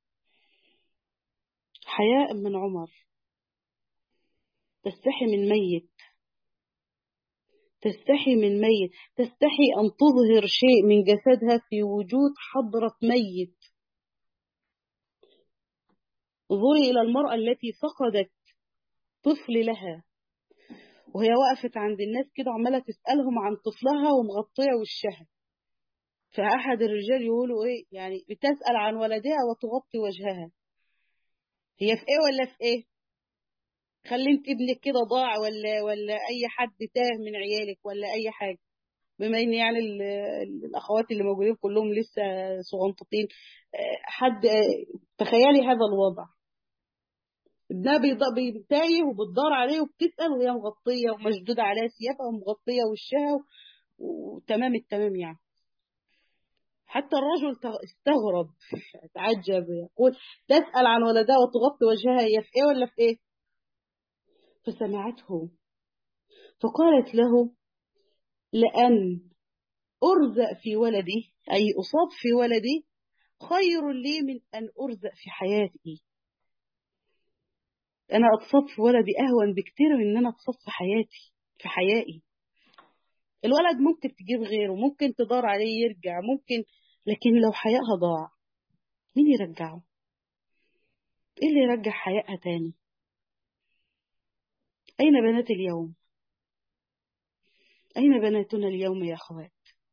حياء من عمر تستحي من ميت تستحي من ميت تستحي أن تظهر شيء من جسدها في وجود حضرة ميت انظري إلى المرأة التي فقدت طفل لها وهي وقفت عند الناس كده عمالة تسألهم عن طفلها ومغطية وشها فأحد الرجال يقولوا إيه يعني بتسأل عن ولدها وتغطي وجهها هي في إيه ولا في إيه خلي انت ابنك كده ضاع ولا ولا أي حد تاه من عيالك ولا أي حاجة بما ان يعني ال- ال- الاخوات اللي موجودين كلهم لسه صغنطتين آه، حد آه، تخيلي هذا الوضع ابنها بيض- بيتايه وبتدور عليه وبتسأل وهي مغطية ومشدودة عليها ثيابها ومغطية وشها و- وتمام التمام يعني حتى الرجل تغ- استغرب تعجب يقول تسأل عن ولدها وتغطي وجهها هي في ايه ولا في ايه فسمعته فقالت له لأن أرزق في ولدي أي أصاب في ولدي خير لي من أن أرزق في حياتي أنا أتصاب في ولدي أهون بكتير من أن أنا أتصاب في حياتي في حيائي الولد ممكن تجيب غيره ممكن تدار عليه يرجع ممكن لكن لو حيائها ضاع مين يرجعه ايه اللي يرجع حيائها تاني اين بنات اليوم اين بناتنا اليوم يا اخوات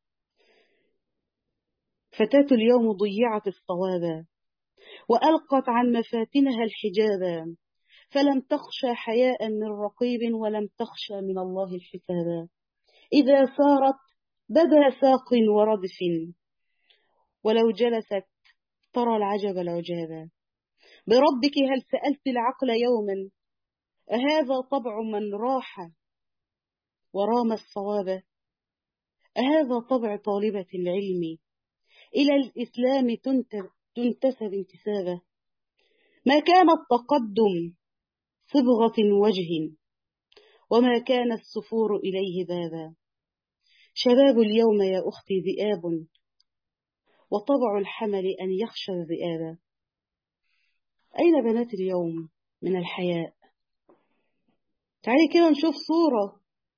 فتاة اليوم ضيعت الصوابا وألقت عن مفاتنها الحجابا فلم تخشى حياء من رقيب ولم تخشى من الله الحسابا إذا سارت بدا ساق وردف ولو جلست ترى العجب العجابا بربك هل سألت العقل يوما أهذا طبع من راح ورام الصواب أهذا طبع طالبة العلم إلى الإسلام تنت- تنتسب انتسابا ما كان التقدم صبغة وجه وما كان السفور إليه بابا شباب اليوم يا أختي ذئاب وطبع الحمل أن يخشى الذئاب أين بنات اليوم من الحياء تعالي كده نشوف صورة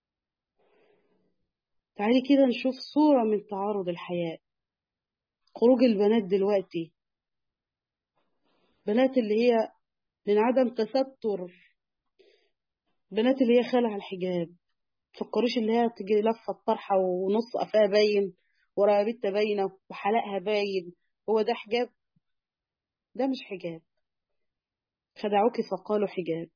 تعالي كده نشوف صورة من تعارض الحياء خروج البنات دلوقتي بنات اللي هي من عدم تستر بنات اللي هي خلع الحجاب فكروش اللي هي تيجي لفة الطرحة ونص قفاها باين ورقبتها باينة وحلقها باين هو ده حجاب ده مش حجاب خدعوكي فقالوا حجاب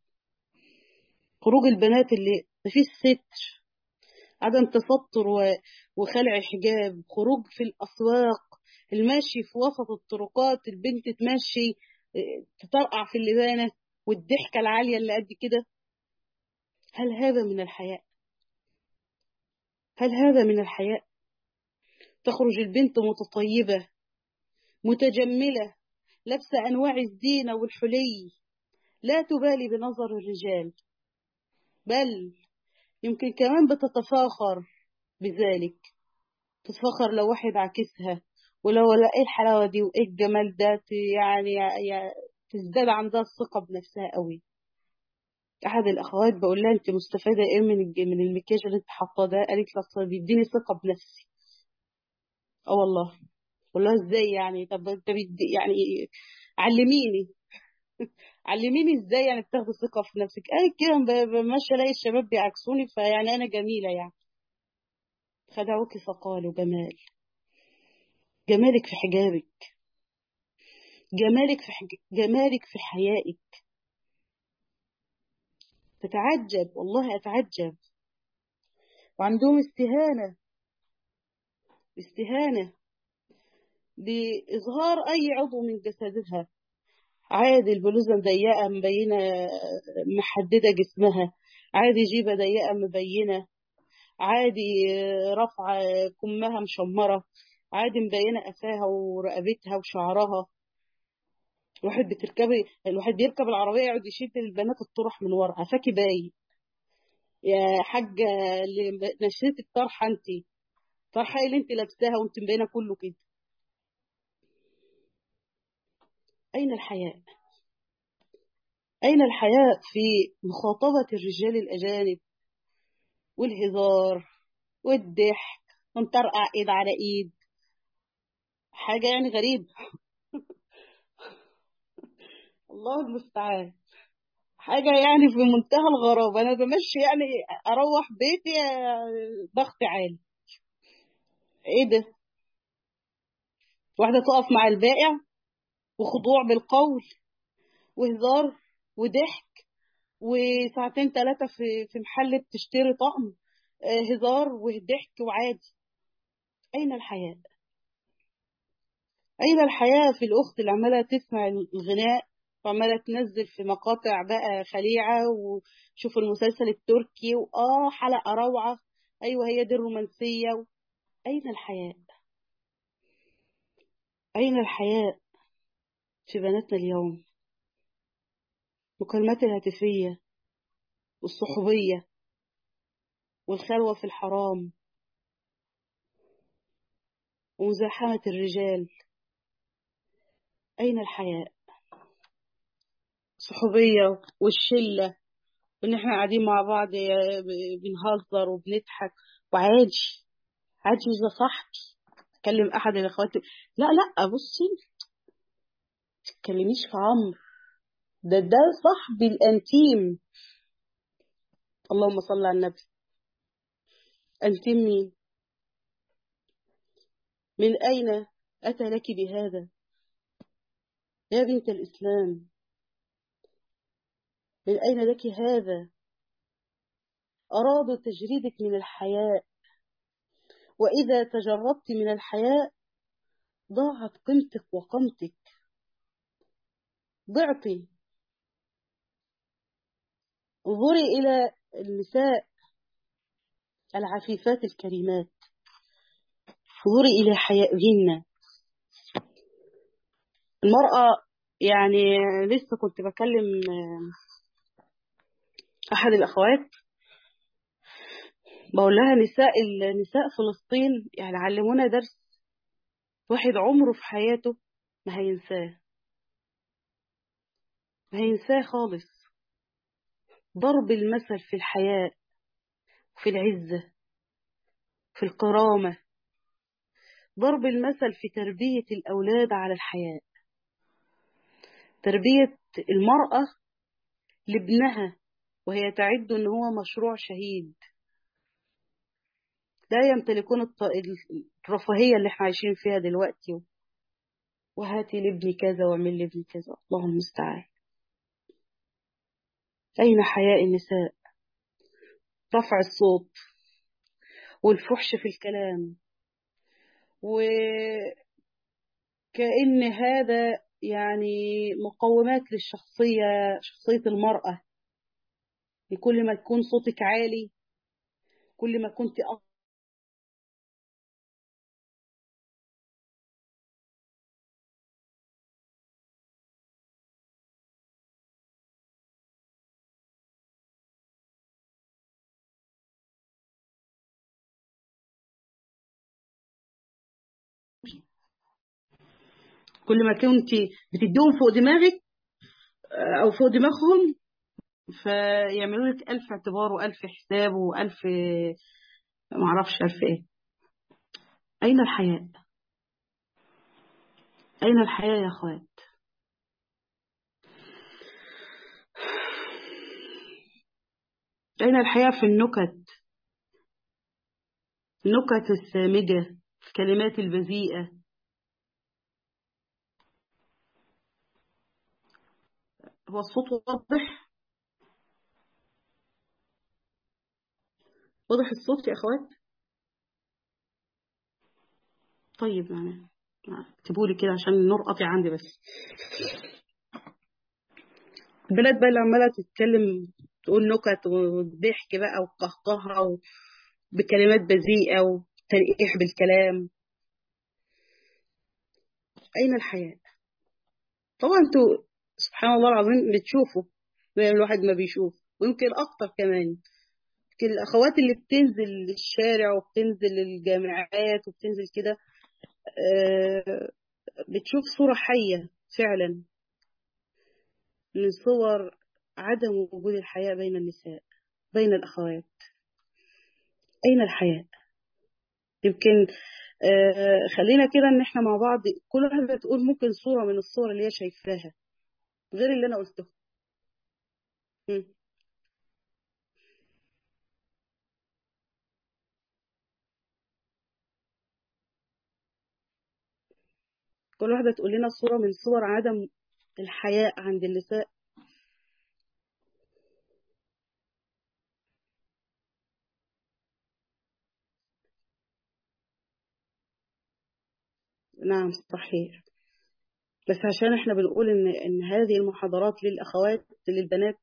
خروج البنات اللي مفيش ستر عدم تستر و- وخلع الحجاب خروج في الأسواق المشي في وسط الطرقات البنت تمشي اه، تطرقع في اللبانة والضحكة العالية اللي قد كده هل هذا من الحياء هل هذا من الحياء تخرج البنت متطيبة متجملة لابسة أنواع الزينة والحلي لا تبالي بنظر الرجال بل يمكن كمان بتتفاخر بذلك تتفاخر لو واحد عكسها ولو لا ايه الحلاوة دي وايه الجمال ده ت- يعني يا- تزداد عندها الثقة بنفسها قوي احد الاخوات بقول لها انت مستفادة ايه من الج- من المكياج اللي انت حاطاه ده قالت لي اصل بيديني ثقة بنفسي اه والله بقول لها ازاي يعني طب انت بيدي يعني علميني علميني ازاي يعني بتاخدي ثقة في نفسك قالت كده ب- ب- ماشية الاقي الشباب بيعكسوني فيعني انا جميلة يعني خدعوك فقالوا جمال جمالك في حجابك جمالك في حج... جمالك في حيائك تتعجب والله أتعجب وعندهم استهانة استهانة بإظهار أي عضو من جسدها عادي البلوزة مضيقة مبينة محددة جسمها عادي جيبة ضيقة مبينة عادي رفع كمها مشمرة عادي مبينة قفاها ورقبتها وشعرها الواحد بتركبي الواحد بيركب العربية يقعد يشد البنات الطرح من ورا فاكي باين يا حاجة اللي نشيت الطرحة انت طرحة اللي انت لابساها وانت مبينة كله كده أين الحياء؟ أين الحياء في مخاطبة الرجال الأجانب والهزار والضحك ونطرقع إيد على إيد حاجة يعني غريبة الله المستعان حاجة يعني في منتهى الغرابة أنا بمشي يعني أروح بيتي ضغط عالي إيه ده؟ واحدة تقف مع البائع وخضوع بالقول وهزار وضحك وساعتين ثلاثة في في محل بتشتري طقم آه، هزار وضحك وعادي أين الحياء أين الحياة في الأخت اللي عمالة تسمع الغناء وعمالة تنزل في مقاطع بقى خليعة وشوف المسلسل التركي وآه حلقة روعة أيوة هي دي الرومانسية أين الحياء أين الحياء في بناتنا اليوم المكالمات الهاتفية والصحوبية والخلوة في الحرام ومزاحمة الرجال أين الحياء صحوبية والشلة وإن إحنا قاعدين مع بعض آه، ب- بنهزر وبنضحك وعادي عادي مش ده صاحبي أكلم أحد الأخوات لا لا بصي تتكلميش في عمرو ده ده صاحبي الأنتيم اللهم صل على النبي أنتيم مين من أين أتى لك بهذا يا بنت الإسلام من أين لك هذا أرادوا تجريدك من الحياء وإذا تجردت من الحياء ضاعت قيمتك وقمتك ضعتي انظري إلى النساء العفيفات الكريمات انظري إلى حيائهن المرأة يعني لسه كنت بكلم آه، أحد الأخوات بقول لها نساء نساء فلسطين يعني علمونا درس واحد عمره في حياته ما هينساه ما هينساه خالص ضرب المثل في الحياء في العزة في الكرامة ضرب المثل في تربية الأولاد على الحياء تربية المرأة لابنها وهي تعد أن هو مشروع شهيد لا يمتلكون الط- الرفاهية اللي احنا عايشين فيها دلوقتي وهاتي لابني كذا واعمل لابني كذا الله المستعان أين حياء النساء رفع الصوت والفحش في الكلام وكأن هذا يعني مقومات للشخصية شخصية المرأة كل ما تكون صوتك عالي كل ما كنت أفضل كل ما كنت بتديهم فوق دماغك آه، أو فوق دماغهم فيعملوا لك ألف اعتبار وألف حساب وألف معرفش ألف إيه أين الحياء أين الحياء يا أخوات أين الحياء في النكت النكت السامجة الكلمات البذيئة هو الصوت واضح واضح الصوت يا أخوات طيب يعني اكتبوا لي كده عشان النور قاطع عندي بس البنات بقى اللي عمالة تتكلم تقول نكت وضحك بقى وقهقهة و- بكلمات بذيئة وتلقيح بالكلام أين الحياء طبعا انتوا سبحان الله العظيم بتشوفوا زي ما الواحد ما بيشوف ويمكن أكتر كمان يمكن الأخوات اللي بتنزل الشارع وبتنزل الجامعات وبتنزل كده آه، بتشوف صورة حية فعلا من صور عدم وجود الحياء بين النساء بين الأخوات أين الحياء يمكن آه، خلينا كده ان احنا مع بعض كل واحدة تقول ممكن صورة من الصور اللي هي شايفاها غير اللي انا قلته مم. كل واحدة تقول لنا صورة من صور عدم الحياء عند النساء نعم صحيح بس عشان احنا بنقول ان ان هذه المحاضرات للاخوات للبنات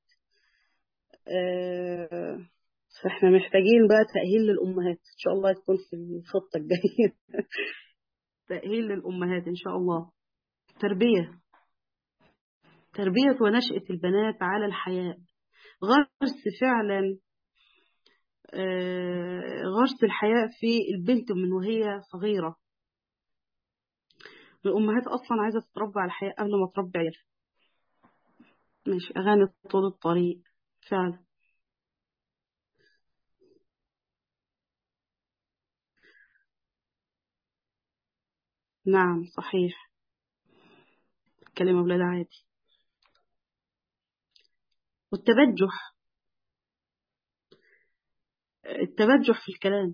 آه، فاحنا محتاجين بقى تأهيل للأمهات إن شاء الله تكون في الخطة الجاية تأهيل للأمهات إن شاء الله تربية تربية ونشأة البنات على الحياء غرس فعلا آه، غرس الحياء في البنت من وهي صغيرة الأمهات أصلا عايزة تتربى على الحياء قبل ما تربي عيالها مش أغاني طول الطريق فعلا نعم صحيح كلمة أولاد عادي والتبجح التبجح في الكلام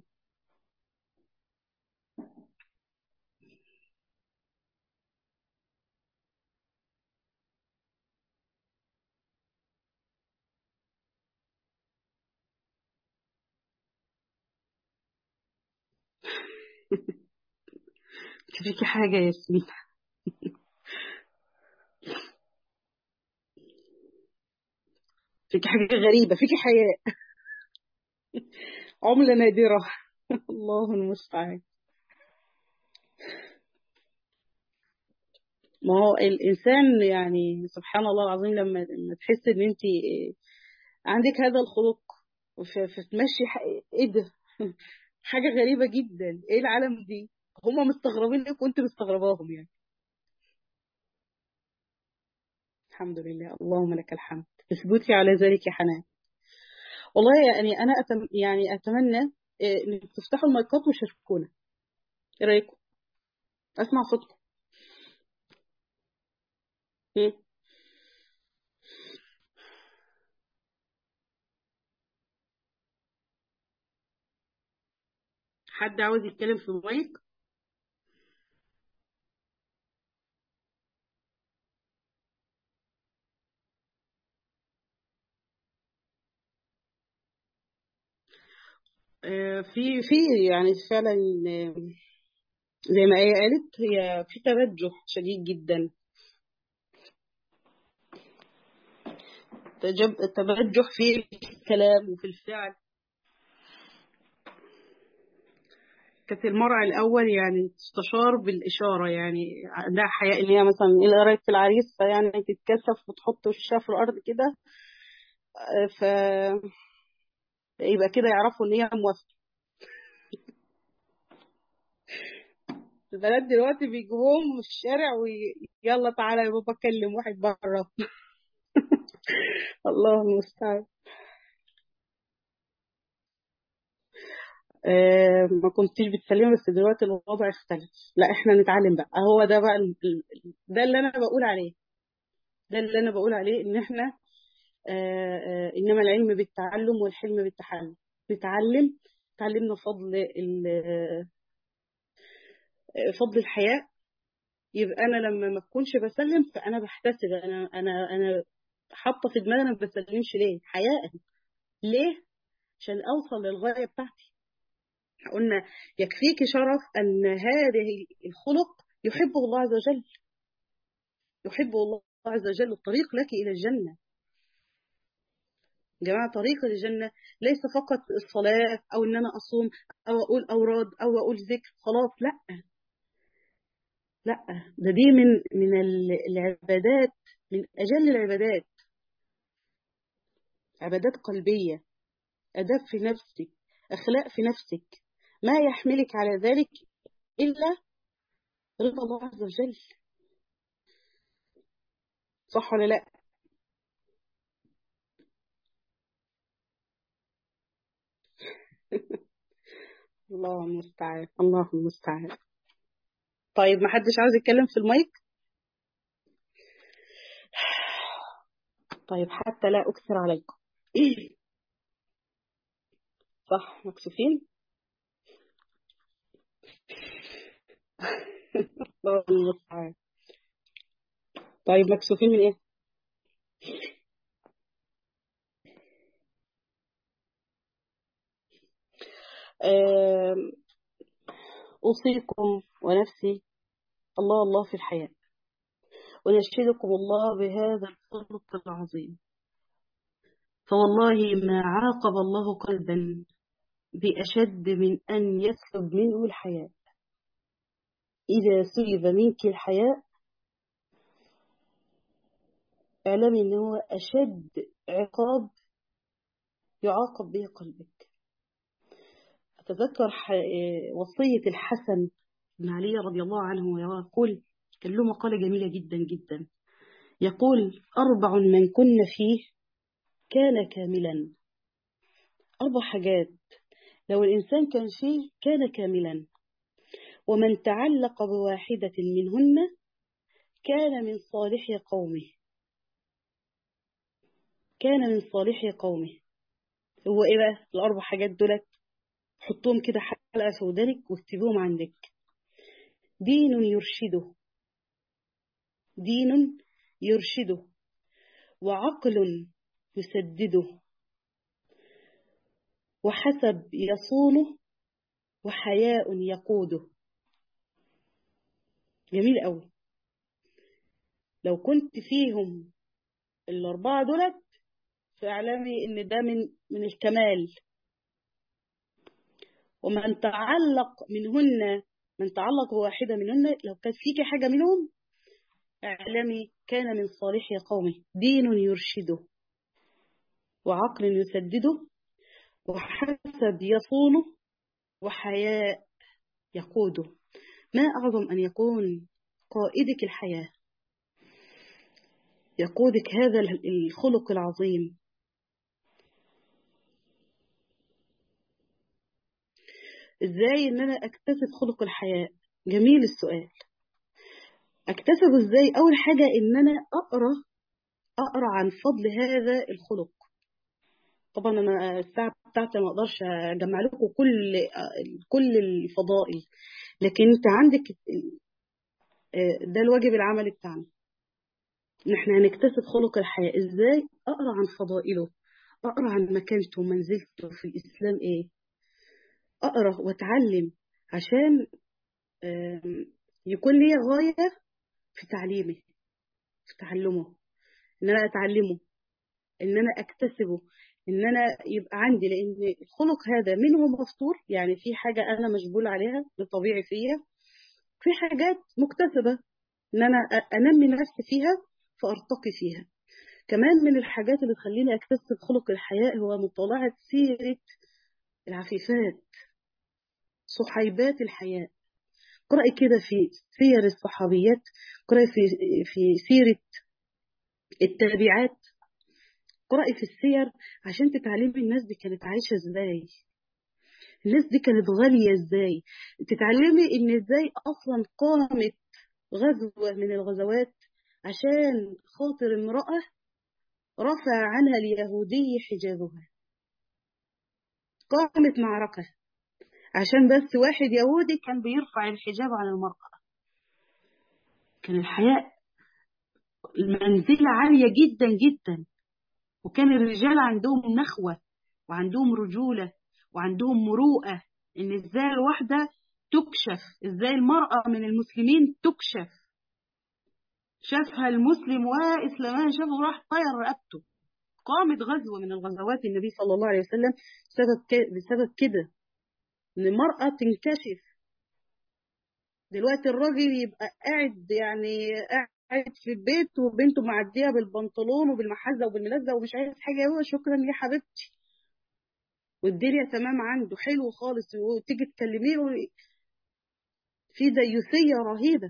فيكي حاجة يا ياسمين فيكي حاجة غريبة فيكي حياء عملة نادرة الله المستعان ما هو الإنسان يعني سبحان الله العظيم لما لما تحس إن أنت عندك هذا الخلق وف- فتمشي ح- إيه ده حاجة غريبة جدا إيه العالم دي هما مستغربينك وأنت مستغرباهم يعني الحمد لله اللهم لك الحمد اثبتي على ذلك يا حنان والله يعني أنا أتم يعني أتمنى إيه، إنك تفتحوا المايكات وشاركونا إيه رأيكم؟ أسمع صوتكم مم. حد عاوز يتكلم في المايك؟ آه، في في يعني فعلا آه، زي ما هي قالت هي في تبجح شديد جدا تجب تبجح في الكلام وفي الفعل كانت المرأة الأول يعني تستشار بالإشارة يعني عندها حياء إن هي مثلا إيه قراية العريس فيعني تتكسف وتحط وشها في الأرض كده آه، ف يبقى كده يعرفوا إن هي موافقة البنات دلوقتي بيجيبوهم في الشارع ويلا تعالى يا بابا كلم واحد بره الله المستعان آه، ما كنتيش بتسلمي بس دلوقتي الوضع اختلف لا احنا نتعلم بقى هو ده بقى ال- ال- ده اللي انا بقول عليه ده اللي انا بقول عليه ان احنا آه، آه، انما العلم بالتعلم والحلم بالتحلم نتعلم تعلمنا فضل ال- آه، فضل الحياء يبقى انا لما ما اكونش بسلم فانا بحتسب انا انا انا حاطه في دماغي انا ما بسلمش ليه حياء ليه عشان اوصل للغايه بتاعتي قلنا يكفيك شرف أن هذه الخلق يحبه الله عز وجل يحبه الله عز وجل الطريق لك إلى الجنة يا جماعة طريق الجنة ليس فقط الصلاة أو إن أنا أصوم أو أقول أوراد أو أقول ذكر خلاص لا لا ده دي من من العبادات من أجل العبادات عبادات قلبية أداب في نفسك أخلاق في نفسك ما يحملك على ذلك إلا رضا الله عز وجل صح ولا لا الله المستعان الله المستعان طيب ما حدش عاوز يتكلم في المايك طيب حتى لا أكثر عليكم صح مكسوفين الله المستعان طيب مكسوفين من ايه آم، أوصيكم ونفسي الله الله في الحياة ونشهدكم الله بهذا الخلق العظيم فوالله ما عاقب الله قلبا بأشد من أن يسلب منه الحياة إذا سلب منك الحياء اعلمي أنه هو أشد عقاب يعاقب به قلبك أتذكر وصية الحسن بن علي رضي الله عنه يقول كان له مقالة جميلة جدا جدا يقول أربع من كن فيه كان كاملا أربع حاجات لو الإنسان كان فيه كان كاملا ومن تعلق بواحدة منهن كان من صالح قومه كان من صالح قومه هو إيه بقى الأربع حاجات دولت حطهم كده حلقة في ودانك واكتبوهم عندك دين يرشده دين يرشده وعقل يسدده وحسب يصونه وحياء يقوده جميل قوي لو كنت فيهم الأربعة دولت فاعلمي إن ده من من الكمال ومن تعلق منهن من تعلق بواحدة منهن لو كانت فيك حاجة منهم اعلمي كان من صالح قومه دين يرشده وعقل يسدده وحسب يصونه وحياء يقوده ما أعظم أن يكون قائدك الحياة يقودك هذا الخلق العظيم ازاي ان انا اكتسب خلق الحياة جميل السؤال اكتسبه ازاي اول حاجة ان انا اقرأ اقرأ عن فضل هذا الخلق طبعا انا الساعة بتاعتي ما اقدرش اجمع لكم كل كل الفضائل لكن انت عندك ده الواجب العملي بتاعنا ان احنا هنكتسب خلق الحياة ازاي اقرا عن فضائله اقرا عن مكانته ومنزلته في الاسلام ايه اقرا واتعلم عشان يكون لي غاية في تعليمه في تعلمه ان انا اتعلمه ان انا اكتسبه ان انا يبقى عندي لان الخلق هذا منه مفطور يعني في حاجة انا مجبول عليها بطبيعي فيها في حاجات مكتسبة ان انا انمي نفسي فيها فارتقي فيها كمان من الحاجات اللي تخليني اكتسب خلق الحياء هو مطالعة سيرة العفيفات صحيبات الحياء قرأي كده في سير الصحابيات قرأي في في سيرة التابعات قرأي في السير عشان تتعلمي الناس دي كانت عايشة ازاي الناس دي كانت غالية ازاي تتعلمي ان ازاي اصلا قامت غزوة من الغزوات عشان خاطر امرأة رفع عنها اليهودي حجابها قامت معركة عشان بس واحد يهودي كان بيرفع الحجاب عن المرأة كان الحياء المنزلة عالية جدا جدا وكان الرجال عندهم نخوة وعندهم رجولة وعندهم مروءة إن إزاي الواحدة تكشف إزاي المرأة من المسلمين تكشف شافها المسلم وإسلامها شافه راح طير رقبته قامت غزوة من الغزوات النبي صلى الله عليه وسلم بسبب بسبب كده إن المرأة تنكشف دلوقتي الراجل يبقى قاعد يعني قاعد في البيت وبنته معديه بالبنطلون وبالمحزه وبالملزه ومش عايز حاجه هو شكرا يا حبيبتي والدنيا تمام عنده حلو خالص وتيجي تكلميه في ديوثيه رهيبه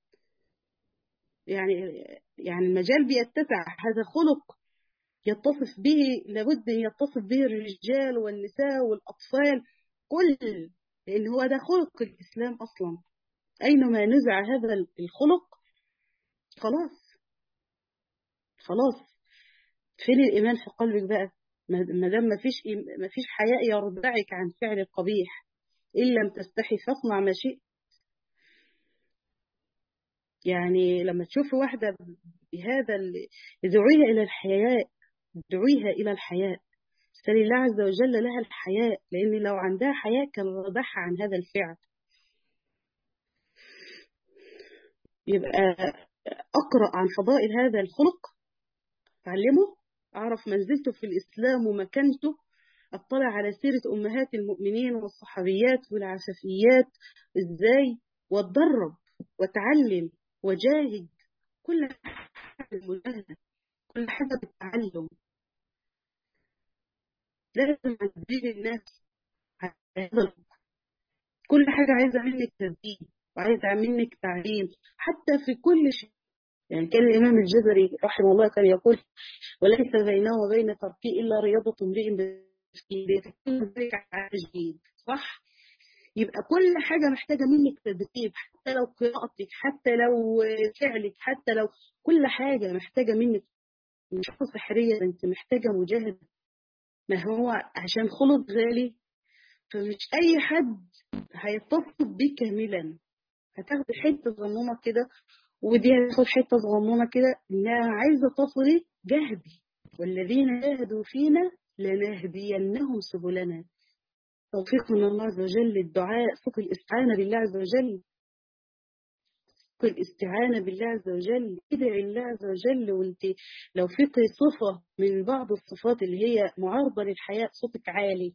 يعني يعني المجال بيتسع هذا خلق يتصف به لابد ان يتصف به الرجال والنساء والاطفال كل لان هو ده خلق الاسلام اصلا اينما نزع هذا الخلق خلاص خلاص فين الإيمان في قلبك بقى ما دام ما فيش ما فيش حياء يردعك عن فعل القبيح إن لم تستحي فاصنع ما شئت يعني لما تشوف واحدة بهذا ادعويها إلى الحياء ادعويها إلى الحياء سأل الله عز وجل لها الحياء لأن لو عندها حياء كان ردعها عن هذا الفعل يبقى أقرأ عن فضائل هذا الخلق أتعلمه أعرف منزلته في الإسلام ومكانته أطلع على سيرة أمهات المؤمنين والصحابيات والعفافيات إزاي واتدرب واتعلم وجاهد كل حاجة المجاهدة كل حاجة بالتعلم لازم تدريب الناس على هذا الحكم. كل حاجة عايزة منك تدريب وعايزة منك تعليم حتى في كل شيء يعني كان الإمام الجزري رحمه الله كان يقول وليس بينه وبين تركي إلا رياضة امرئ بيتكلم ذلك على تجديد صح؟ يبقى كل حاجة محتاجة منك تدريب حتى لو قراءتك حتى لو فعلك حتى لو كل حاجة محتاجة منك مش سحرية انت محتاجة مجاهدة ما هو عشان خلق غالي فمش أي حد هيتصف بيه كاملا هتاخد حتة صغنونة كده ودي هتاخد حتة صغنونة كده إنها عايزة تصلي جهدي والذين جاهدوا فينا لنهدينهم سبلنا توفيق من الله عز وجل الدعاء صوت الاستعانة بالله عز وجل صوت الاستعانة بالله عز وجل ادعي الله عز وجل وانت لو في صفة من بعض الصفات اللي هي معارضة للحياة صوتك عالي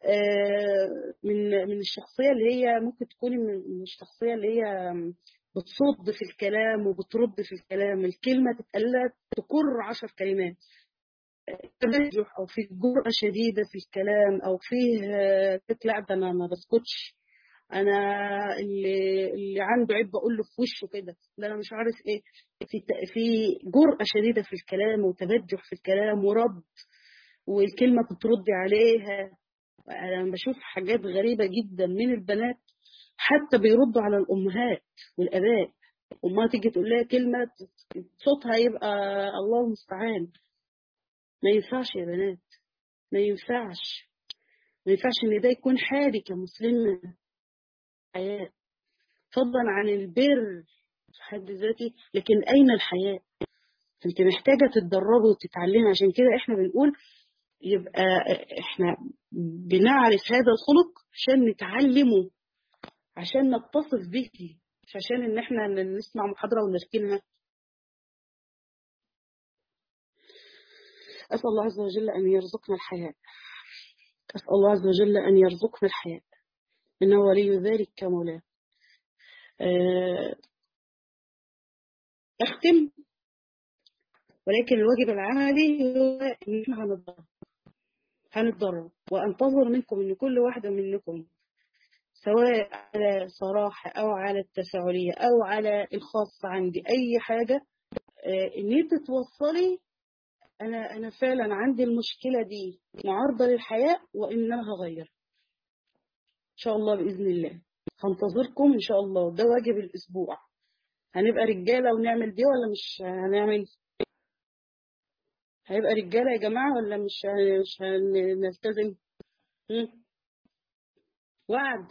من من الشخصية اللي هي ممكن تكون من الشخصية اللي هي بتصد في الكلام وبترد في الكلام الكلمة تتقلت تكر عشر كلمات تبجح او في جرأة شديدة في الكلام او فيه لا ده انا ما بسكتش انا اللي اللي عنده عيب بقول له في وشه كده ده انا مش عارف ايه في في جرأة شديدة في الكلام وتبجح في الكلام ورد والكلمة بتردي عليها انا بشوف حاجات غريبة جدا من البنات حتى بيردوا على الامهات والاباء امها تيجي تقول لها كلمة صوتها يبقى الله المستعان ما ينفعش يا بنات ما ينفعش ما ينفعش ان ده يكون حالي كمسلمة حياة فضلا عن البر في حد ذاتي لكن اين الحياة انت محتاجة تتدربي وتتعلمي عشان كده احنا بنقول يبقى احنا بنعرف هذا الخلق عشان نتعلمه عشان نتصف به مش عشان ان احنا نسمع محاضرة ونركنها أسأل الله عز وجل أن يرزقنا الحياة أسأل الله عز وجل أن يرزقنا الحياة إنه ولي ذلك كمولاه أختم ولكن الواجب العملي هو إن إحنا هنتضرب هنتضرب وأنتظر منكم إن كل واحدة منكم سواء على صراحة أو على التفاعلية أو على الخاص عندي أي حاجة إن أنت توصلي أنا أنا فعلا عندي المشكلة دي معارضة للحياة وإن أنا هغير إن شاء الله بإذن الله هنتظركم إن شاء الله ده واجب الأسبوع هنبقى رجالة ونعمل دي ولا مش هنعمل هيبقى رجالة يا جماعة ولا مش مش هنلتزم وعد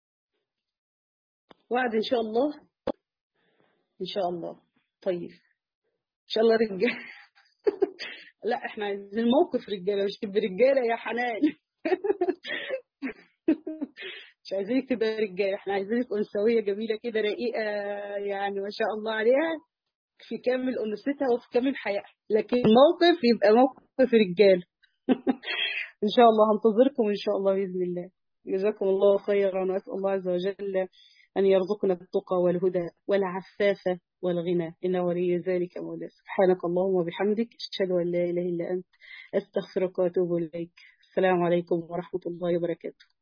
وعد إن شاء الله إن شاء الله طيب إن شاء الله رجالة لا احنا عايزين موقف رجاله مش تبقى رجاله يا حنان مش عايزينك تبقى رجاله احنا عايزينك انثويه جميله كده رقيقه يعني ما شاء الله عليها في كامل انوثتها وفي كامل حياتها لكن موقف يبقى موقف رجاله ان شاء الله هنتظركم ان شاء الله باذن الله جزاكم الله خيرا واسال الله عز وجل أن يرزقنا التقى والهدى والعفاف والغنى إنه ولي ذلك مولاه سبحانك اللهم وبحمدك أشهد أن لا إله إلا أنت أستغفرك وأتوب إليك السلام عليكم ورحمة الله وبركاته